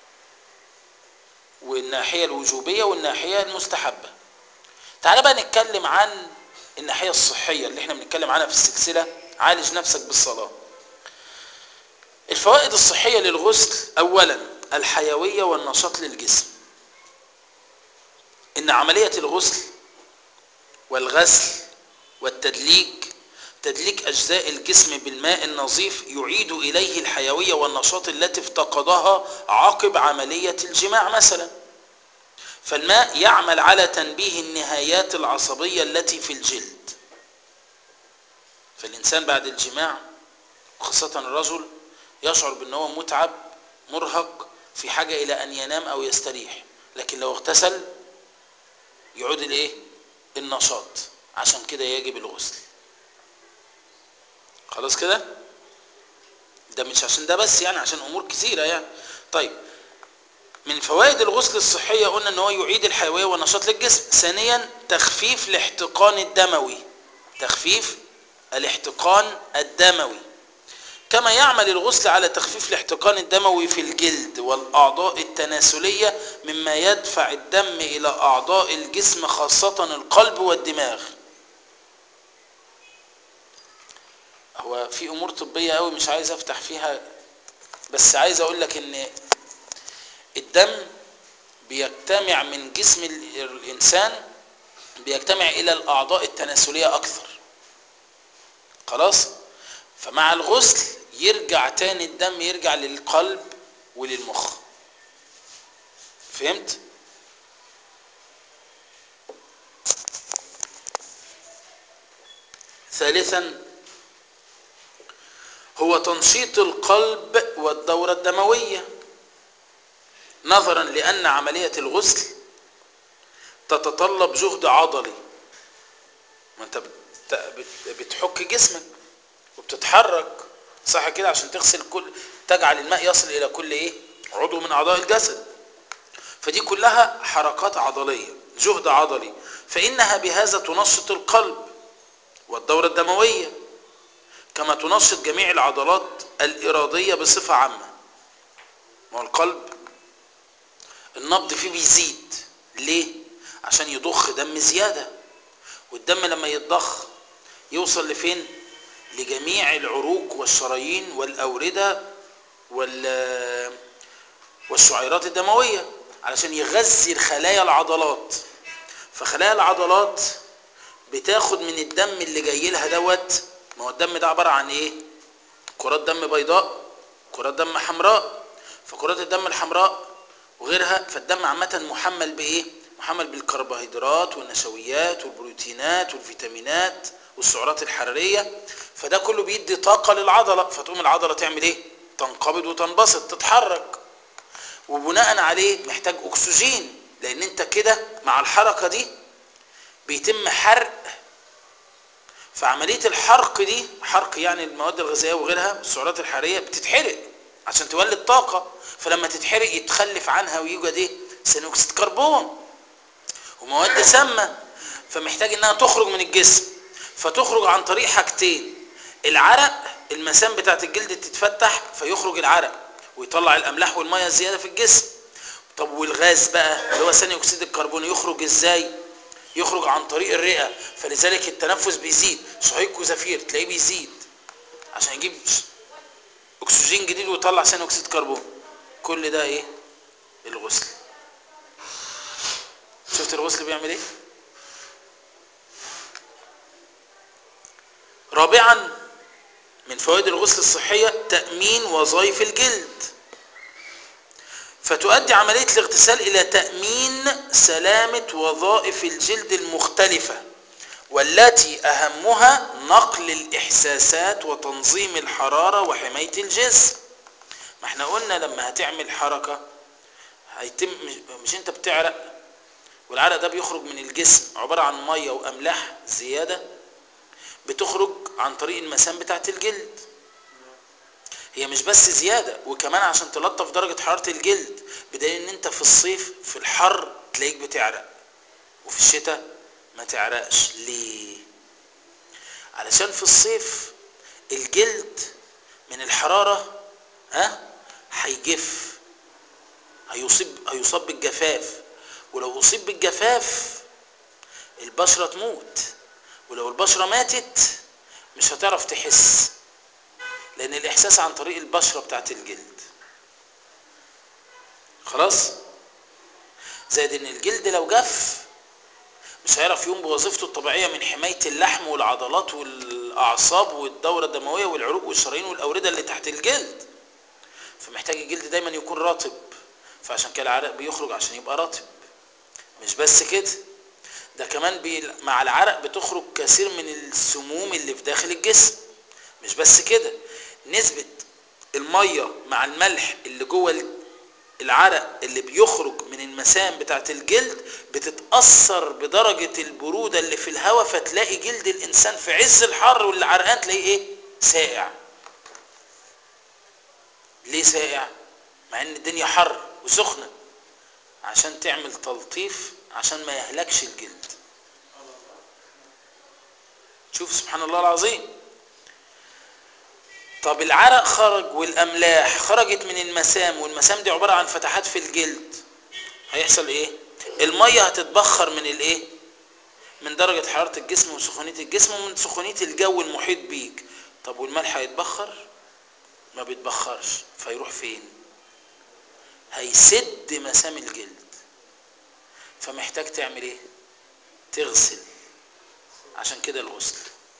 والناحية الوجوبية والناحية المستحبة تعال بقى نتكلم عن الناحية الصحية اللي احنا بنتكلم عنها في السلسلة عالج نفسك بالصلاة الفوائد الصحية للغسل أولا الحيوية والنشاط للجسم إن عملية الغسل والغسل والتدليك تدليك أجزاء الجسم بالماء النظيف يعيد إليه الحيوية والنشاط التي افتقدها عقب عملية الجماع مثلا فالماء يعمل على تنبيه النهايات العصبية التي في الجلد فالإنسان بعد الجماع وخاصة الرجل يشعر بأنه متعب مرهق في حاجة إلى أن ينام أو يستريح لكن لو اغتسل يعود الإيه؟ النشاط عشان كده يجب الغسل خلاص كده ده مش عشان ده بس يعني عشان امور كثيره يعني طيب من فوائد الغسل الصحيه قلنا ان هو يعيد الحيويه والنشاط للجسم ثانيا تخفيف الاحتقان الدموي تخفيف الاحتقان الدموي كما يعمل الغسل على تخفيف الاحتقان الدموي في الجلد والاعضاء التناسليه مما يدفع الدم الى اعضاء الجسم خاصه القلب والدماغ هو في امور طبيه قوي مش عايز افتح فيها بس عايز اقول لك ان الدم بيجتمع من جسم الانسان بيجتمع الى الاعضاء التناسليه اكثر خلاص فمع الغسل يرجع تاني الدم يرجع للقلب وللمخ فهمت ثالثا هو تنشيط القلب والدورة الدموية نظرا لأن عملية الغسل تتطلب جهد عضلي ما انت بتحك جسمك وبتتحرك صح كده عشان تغسل كل تجعل الماء يصل إلى كل إيه عضو من أعضاء الجسد فدي كلها حركات عضلية جهد عضلي فإنها بهذا تنشط القلب والدورة الدموية كما تنشط جميع العضلات الإرادية بصفة عامة ما هو القلب النبض فيه بيزيد ليه؟ عشان يضخ دم زيادة والدم لما يتضخ يوصل لفين لجميع العروق والشرايين والأوردة وال والشعيرات الدموية علشان يغذي الخلايا العضلات فخلايا العضلات بتاخد من الدم اللي جاي لها دوت ما هو الدم ده عبارة عن ايه كرات دم بيضاء كرات دم حمراء فكرات الدم الحمراء وغيرها فالدم عامة محمل بايه محمل بالكربوهيدرات والنشويات والبروتينات والفيتامينات والسعرات الحرارية فده كله بيدي طاقة للعضلة فتقوم العضلة تعمل ايه تنقبض وتنبسط تتحرك وبناء عليه محتاج اكسجين لان انت كده مع الحركة دي بيتم حرق فعملية الحرق دي حرق يعني المواد الغذائية وغيرها السعرات الحرارية بتتحرق عشان تولد طاقة فلما تتحرق يتخلف عنها ويوجد ايه ثاني اكسيد كربون ومواد سامة فمحتاج انها تخرج من الجسم فتخرج عن طريق حاجتين العرق المسام بتاعت الجلد تتفتح فيخرج العرق ويطلع الاملاح والميه الزياده في الجسم طب والغاز بقى اللي هو ثاني اكسيد الكربون يخرج ازاي يخرج عن طريق الرئه فلذلك التنفس بيزيد شهيق وزفير تلاقيه بيزيد عشان يجيب اكسجين جديد ويطلع ثاني اكسيد كربون كل ده ايه الغسل شفت الغسل بيعمل ايه رابعا من فوائد الغسل الصحية تأمين وظائف الجلد فتؤدي عملية الاغتسال إلى تأمين سلامة وظائف الجلد المختلفة والتي أهمها نقل الإحساسات وتنظيم الحرارة وحماية الجسم ما احنا قلنا لما هتعمل حركة هيتم مش انت بتعرق والعرق ده بيخرج من الجسم عبارة عن مية وأملاح زيادة بتخرج عن طريق المسام بتاعت الجلد هي مش بس زيادة وكمان عشان تلطف درجة حرارة الجلد بدليل ان انت في الصيف في الحر تلاقيك بتعرق وفي الشتاء ما تعرقش ليه علشان في الصيف الجلد من الحرارة ها هيجف هيصيب هيصاب بالجفاف ولو اصيب بالجفاف البشرة تموت ولو البشرة ماتت مش هتعرف تحس لان الاحساس عن طريق البشرة بتاعت الجلد خلاص زائد ان الجلد لو جف مش هيعرف يقوم بوظيفته الطبيعية من حماية اللحم والعضلات والاعصاب والدورة الدموية والعروق والشرايين والاوردة اللي تحت الجلد فمحتاج الجلد دايما يكون رطب فعشان كده العرق بيخرج عشان يبقى رطب مش بس كده ده كمان بي مع العرق بتخرج كثير من السموم اللي في داخل الجسم مش بس كده نسبة المية مع الملح اللي جوه العرق اللي بيخرج من المسام بتاعة الجلد بتتأثر بدرجة البرودة اللي في الهواء فتلاقي جلد الإنسان في عز الحر والعرقان تلاقيه إيه؟ ساقع ليه ساقع؟ مع إن الدنيا حر وسخنة عشان تعمل تلطيف عشان ما يهلكش الجلد شوف سبحان الله العظيم طب العرق خرج والاملاح خرجت من المسام والمسام دي عباره عن فتحات في الجلد هيحصل ايه الميه هتتبخر من الايه من درجه حراره الجسم وسخونيه الجسم ومن سخونيه الجو المحيط بيك طب والملح هيتبخر ما بيتبخرش فيروح فين هيسد مسام الجلد فمحتاج تعمل ايه تغسل عشان كده الغسل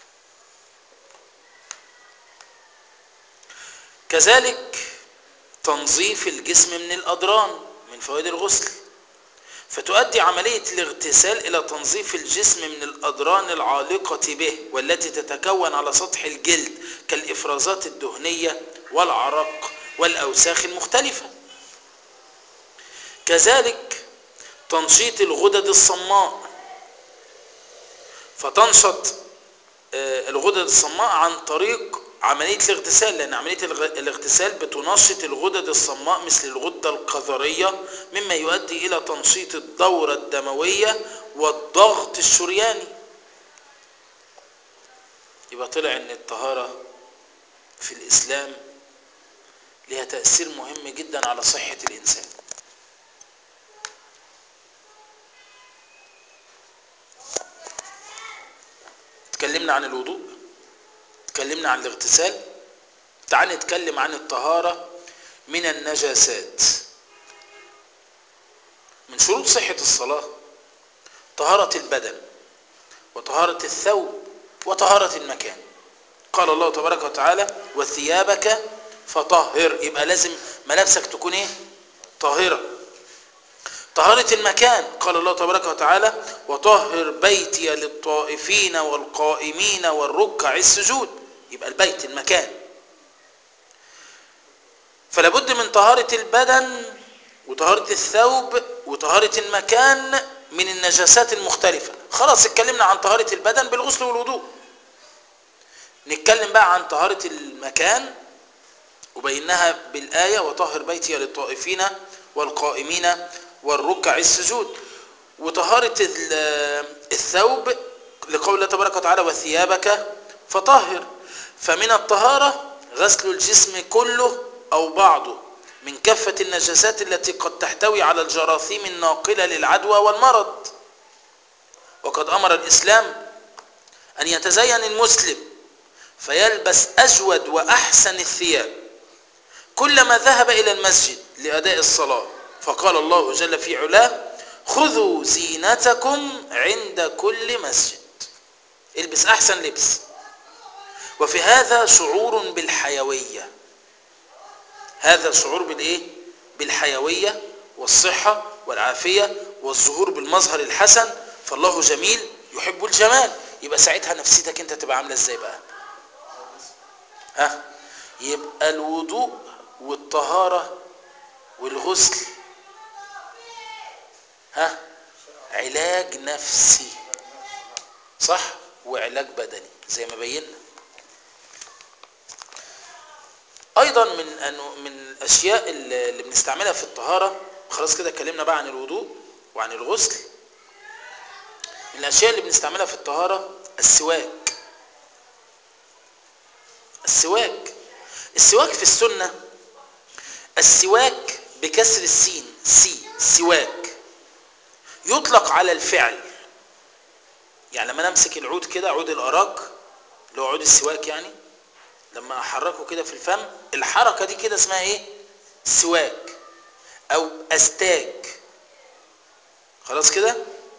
كذلك تنظيف الجسم من الأضران من فوائد الغسل فتؤدي عملية الاغتسال إلى تنظيف الجسم من الأضران العالقة به والتي تتكون على سطح الجلد كالإفرازات الدهنية والعرق والأوساخ المختلفة كذلك تنشيط الغدد الصماء فتنشط الغدد الصماء عن طريق عملية الاغتسال لأن عملية الاغتسال بتنشط الغدد الصماء مثل الغدة القذرية مما يؤدي إلى تنشيط الدورة الدموية والضغط الشرياني يبقى طلع أن الطهارة في الإسلام لها تأثير مهم جدا على صحة الإنسان اتكلمنا عن الوضوء اتكلمنا عن الاغتسال تعال نتكلم عن الطهارة من النجاسات من شروط صحة الصلاة طهارة البدن وطهارة الثوب وطهارة المكان قال الله تبارك وتعالى وثيابك فطهر يبقى لازم ملابسك تكون ايه طاهرة طهارة المكان قال الله تبارك وتعالى وطهر بيتي للطائفين والقائمين والركع السجود يبقى البيت المكان فلا بد من طهارة البدن وطهارة الثوب وطهارة المكان من النجاسات المختلفة خلاص اتكلمنا عن طهارة البدن بالغسل والوضوء نتكلم بقى عن طهارة المكان وبينها بالآية وطهر بيتي للطائفين والقائمين والركع السجود وطهارة الثوب لقول الله تبارك وتعالى وثيابك فطهر فمن الطهارة غسل الجسم كله أو بعضه من كافة النجاسات التي قد تحتوي على الجراثيم الناقلة للعدوى والمرض وقد أمر الإسلام أن يتزين المسلم فيلبس أجود وأحسن الثياب كلما ذهب إلى المسجد لأداء الصلاة فقال الله جل في علاه خذوا زينتكم عند كل مسجد البس أحسن لبس وفي هذا شعور بالحيوية هذا شعور بالإيه؟ بالحيوية والصحة والعافية والظهور بالمظهر الحسن فالله جميل يحب الجمال يبقى ساعتها نفسيتك انت تبقى عاملة ازاي بقى ها يبقى الوضوء والطهارة والغسل ها علاج نفسي صح وعلاج بدني زي ما بينا ايضا من أنه من الاشياء اللي بنستعملها في الطهارة خلاص كده اتكلمنا بقى عن الوضوء وعن الغسل من الاشياء اللي بنستعملها في الطهارة السواك السواك السواك في السنة السواك بكسر السين سي سواك يطلق على الفعل يعني لما نمسك العود كده عود الأراك اللي هو عود السواك يعني لما احركه كده في الفم الحركة دي كده اسمها ايه سواك او استاك خلاص كده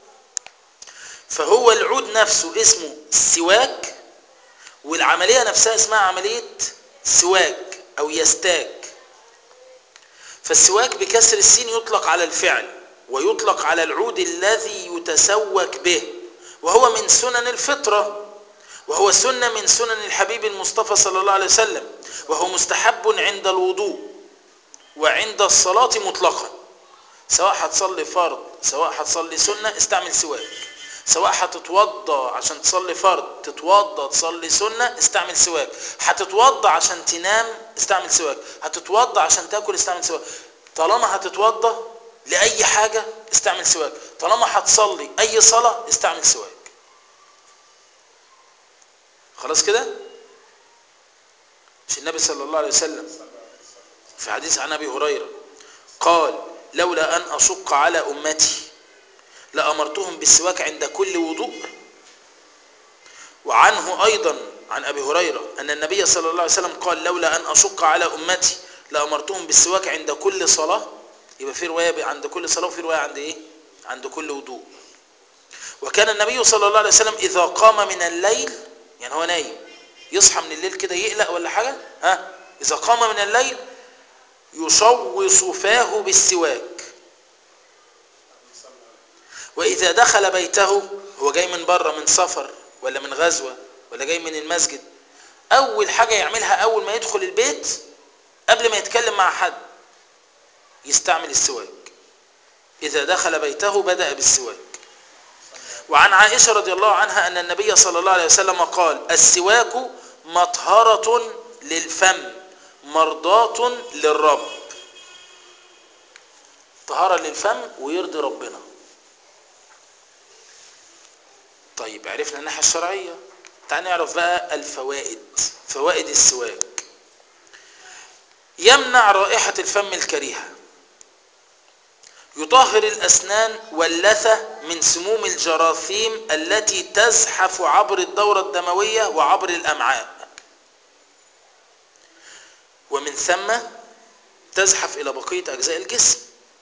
فهو العود نفسه اسمه سواك والعملية نفسها اسمها عملية سواك او يستاك فالسواك بكسر السين يطلق على الفعل ويطلق على العود الذي يتسوك به وهو من سنن الفطرة وهو سنة من سنن الحبيب المصطفى صلى الله عليه وسلم وهو مستحب عند الوضوء وعند الصلاة مطلقا سواء هتصلي فرض سواء هتصلي سنة استعمل سواك سواء هتتوضى عشان تصلي فرض تتوضى تصلي سنة استعمل سواك هتتوضى عشان تنام استعمل سواك هتتوضى عشان تاكل استعمل سواك طالما هتتوضى لأي حاجة استعمل سواك طالما هتصلي أي صلاة استعمل سواك خلاص كده مش النبي صلى الله عليه وسلم في حديث عن أبي هريرة قال لولا أن أشق على أمتي لأمرتهم بالسواك عند كل وضوء وعنه أيضا عن أبي هريرة أن النبي صلى الله عليه وسلم قال لولا أن أشق على أمتي لأمرتهم بالسواك عند كل صلاة يبقى في رواية عند كل صلاة وفي رواية عند إيه عند كل وضوء وكان النبي صلى الله عليه وسلم إذا قام من الليل يعني هو نايم يصحى من الليل كده يقلق ولا حاجة ها إذا قام من الليل يشوص فاه بالسواك وإذا دخل بيته هو جاي من بره من سفر ولا من غزوة ولا جاي من المسجد أول حاجة يعملها أول ما يدخل البيت قبل ما يتكلم مع حد يستعمل السواك إذا دخل بيته بدأ بالسواك وعن عائشة رضي الله عنها أن النبي صلى الله عليه وسلم قال السواك مطهرة للفم مرضاة للرب طهارة للفم ويرضي ربنا طيب عرفنا الناحية الشرعية تعال نعرف بقى الفوائد فوائد السواك يمنع رائحة الفم الكريهة يطهر الأسنان واللثة من سموم الجراثيم التي تزحف عبر الدورة الدموية وعبر الأمعاء ومن ثم تزحف إلى بقية أجزاء الجسم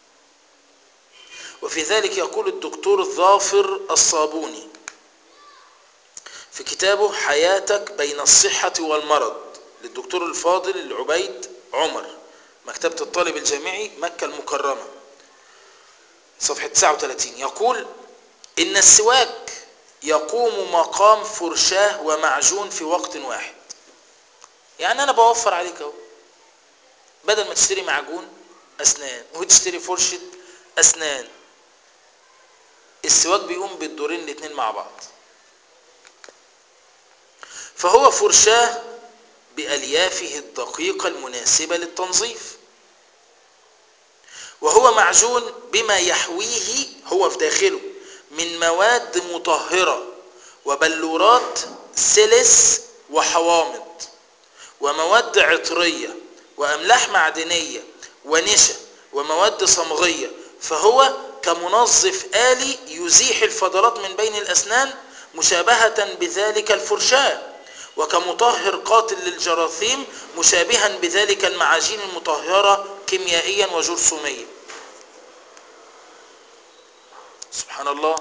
وفي ذلك يقول الدكتور الظافر الصابوني في كتابه حياتك بين الصحة والمرض للدكتور الفاضل العبيد عمر مكتبة الطالب الجامعي مكة المكرمة صفحة 39 يقول إن السواك يقوم مقام فرشاه ومعجون في وقت واحد يعني أنا بوفر عليك أهو بدل ما تشتري معجون أسنان وتشتري فرشة أسنان السواك بيقوم بالدورين الاثنين مع بعض فهو فرشاه بأليافه الدقيقة المناسبة للتنظيف وهو معجون بما يحويه هو في داخله من مواد مطهرة وبلورات سلس وحوامض ومواد عطرية وأملاح معدنية ونشا ومواد صمغية فهو كمنظف آلي يزيح الفضلات من بين الأسنان مشابهة بذلك الفرشاة وكمطهر قاتل للجراثيم مشابها بذلك المعاجين المطهرة كيميائيا وجرثوميا سبحان الله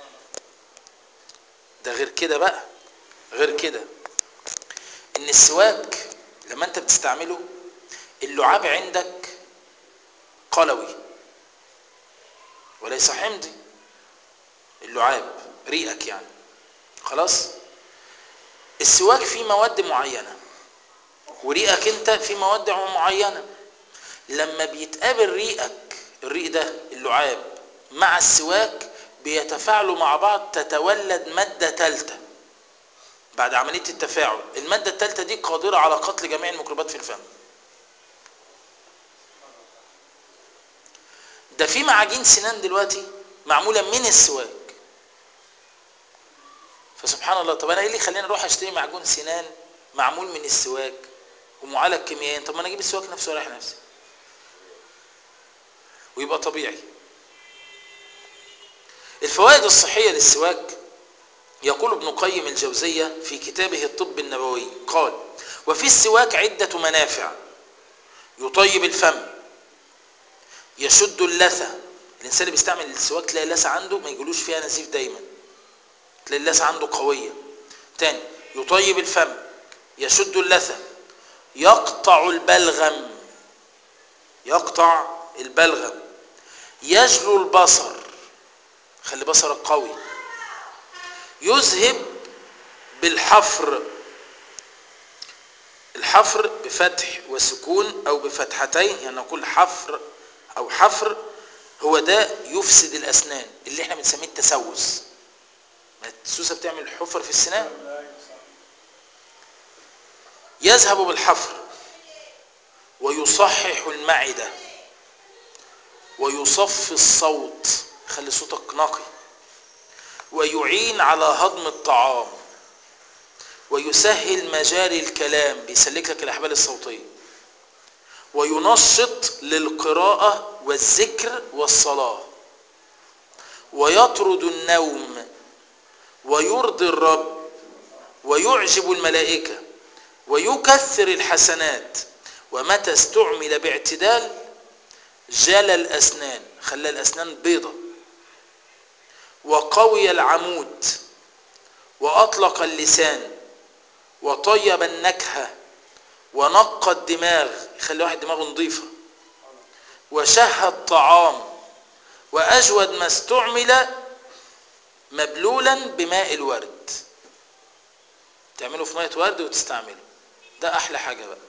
ده غير كده بقى غير كده ان السواك لما انت بتستعمله اللعاب عندك قلوي وليس حمضي اللعاب ريقك يعني خلاص السواك فيه مواد معينة وريقك انت فيه مواد معينة لما بيتقابل ريقك الريق ده اللعاب مع السواك بيتفاعلوا مع بعض تتولد مادة ثالثة بعد عملية التفاعل المادة الثالثة دي قادرة على قتل جميع الميكروبات في الفم ده في معاجين سنان دلوقتي معمولة من السواك فسبحان الله طب انا ايه اللي يخليني اروح اشتري معجون سنان معمول من السواك ومعالج كيميائيا طب ما انا اجيب السواك نفسه واريح نفسي ويبقى طبيعي الفوائد الصحية للسواك يقول ابن قيم الجوزية في كتابه الطب النبوي قال وفي السواك عدة منافع يطيب الفم يشد اللثة الإنسان اللي بيستعمل السواك تلاقي اللثة عنده ما يجيلوش فيها نزيف دايما تلاقي اللثة عنده قوية تاني يطيب الفم يشد اللثة يقطع البلغم يقطع البلغم يجلو البصر خلي بصرك قوي يذهب بالحفر الحفر بفتح وسكون او بفتحتين يعني نقول حفر او حفر هو ده يفسد الاسنان اللي احنا بنسميه التسوس السوسه بتعمل حفر في السنان يذهب بالحفر ويصحح المعده ويصفي الصوت يخلي صوتك نقي ويعين على هضم الطعام ويسهل مجاري الكلام بيسلك لك الاحبال الصوتيه وينشط للقراءه والذكر والصلاه ويطرد النوم ويرضي الرب ويعجب الملائكه ويكثر الحسنات ومتى استعمل باعتدال جلى الاسنان خلى الاسنان بيضه وقوي العمود واطلق اللسان وطيب النكهه ونقى الدماغ يخلي واحد دماغه نظيفه وشهى الطعام واجود ما استعمل مبلولا بماء الورد تعمله في ميه ورد وتستعمله ده احلى حاجه بقى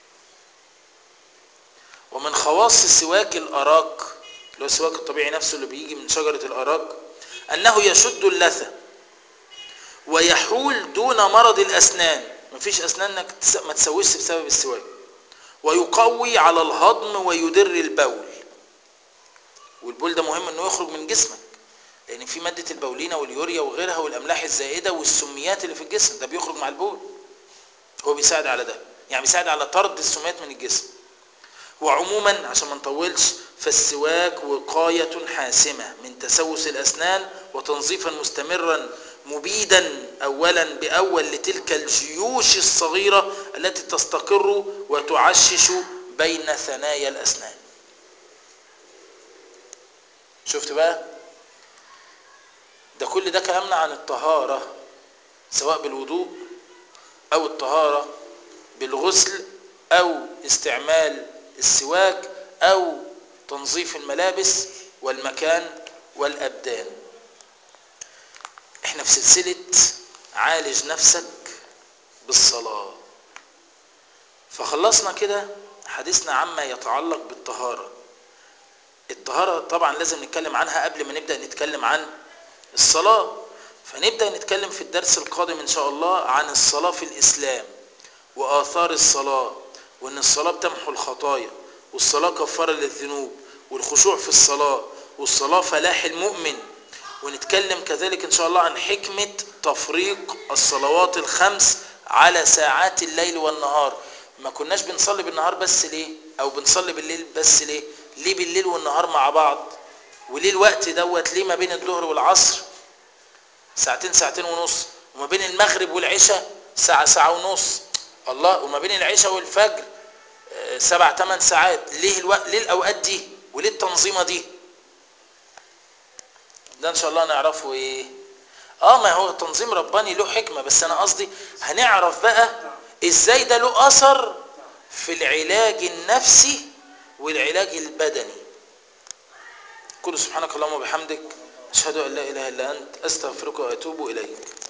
ومن خواص السواك الاراك اللي هو السواك الطبيعي نفسه اللي بيجي من شجره الاراك انه يشد اللثه ويحول دون مرض الاسنان مفيش اسنان انك ما تسويش بسبب السواك ويقوي على الهضم ويدر البول والبول ده مهم انه يخرج من جسمك لان في ماده البولينه واليوريا وغيرها والاملاح الزائده والسميات اللي في الجسم ده بيخرج مع البول هو بيساعد على ده يعني بيساعد على طرد السميات من الجسم وعموما عشان ما نطولش فالسواك وقاية حاسمة من تسوس الأسنان وتنظيفا مستمرا مبيدا أولا بأول لتلك الجيوش الصغيرة التي تستقر وتعشش بين ثنايا الأسنان شفت بقى ده كل ده كلامنا عن الطهارة سواء بالوضوء أو الطهارة بالغسل أو استعمال السواك أو تنظيف الملابس والمكان والأبدان احنا في سلسلة عالج نفسك بالصلاة فخلصنا كده حديثنا عما يتعلق بالطهارة الطهارة طبعا لازم نتكلم عنها قبل ما نبدأ نتكلم عن الصلاة فنبدأ نتكلم في الدرس القادم إن شاء الله عن الصلاة في الإسلام وآثار الصلاة وإن الصلاة بتمحو الخطايا والصلاة كفارة للذنوب والخشوع في الصلاة والصلاة فلاح المؤمن ونتكلم كذلك إن شاء الله عن حكمة تفريق الصلوات الخمس على ساعات الليل والنهار ما كناش بنصلي بالنهار بس ليه أو بنصلي بالليل بس ليه ليه بالليل والنهار مع بعض وليه الوقت دوت ليه ما بين الظهر والعصر ساعتين ساعتين ونص وما بين المغرب والعشاء ساعة ساعة ونص الله وما بين العشاء والفجر سبع ثمان ساعات ليه الوقت ليه الاوقات دي وليه التنظيمه دي ده ان شاء الله نعرفه ايه اه ما هو تنظيم رباني له حكمه بس انا قصدي هنعرف بقى ازاي ده له اثر في العلاج النفسي والعلاج البدني كل سبحانك اللهم وبحمدك اشهد ان لا اله الا انت استغفرك واتوب اليك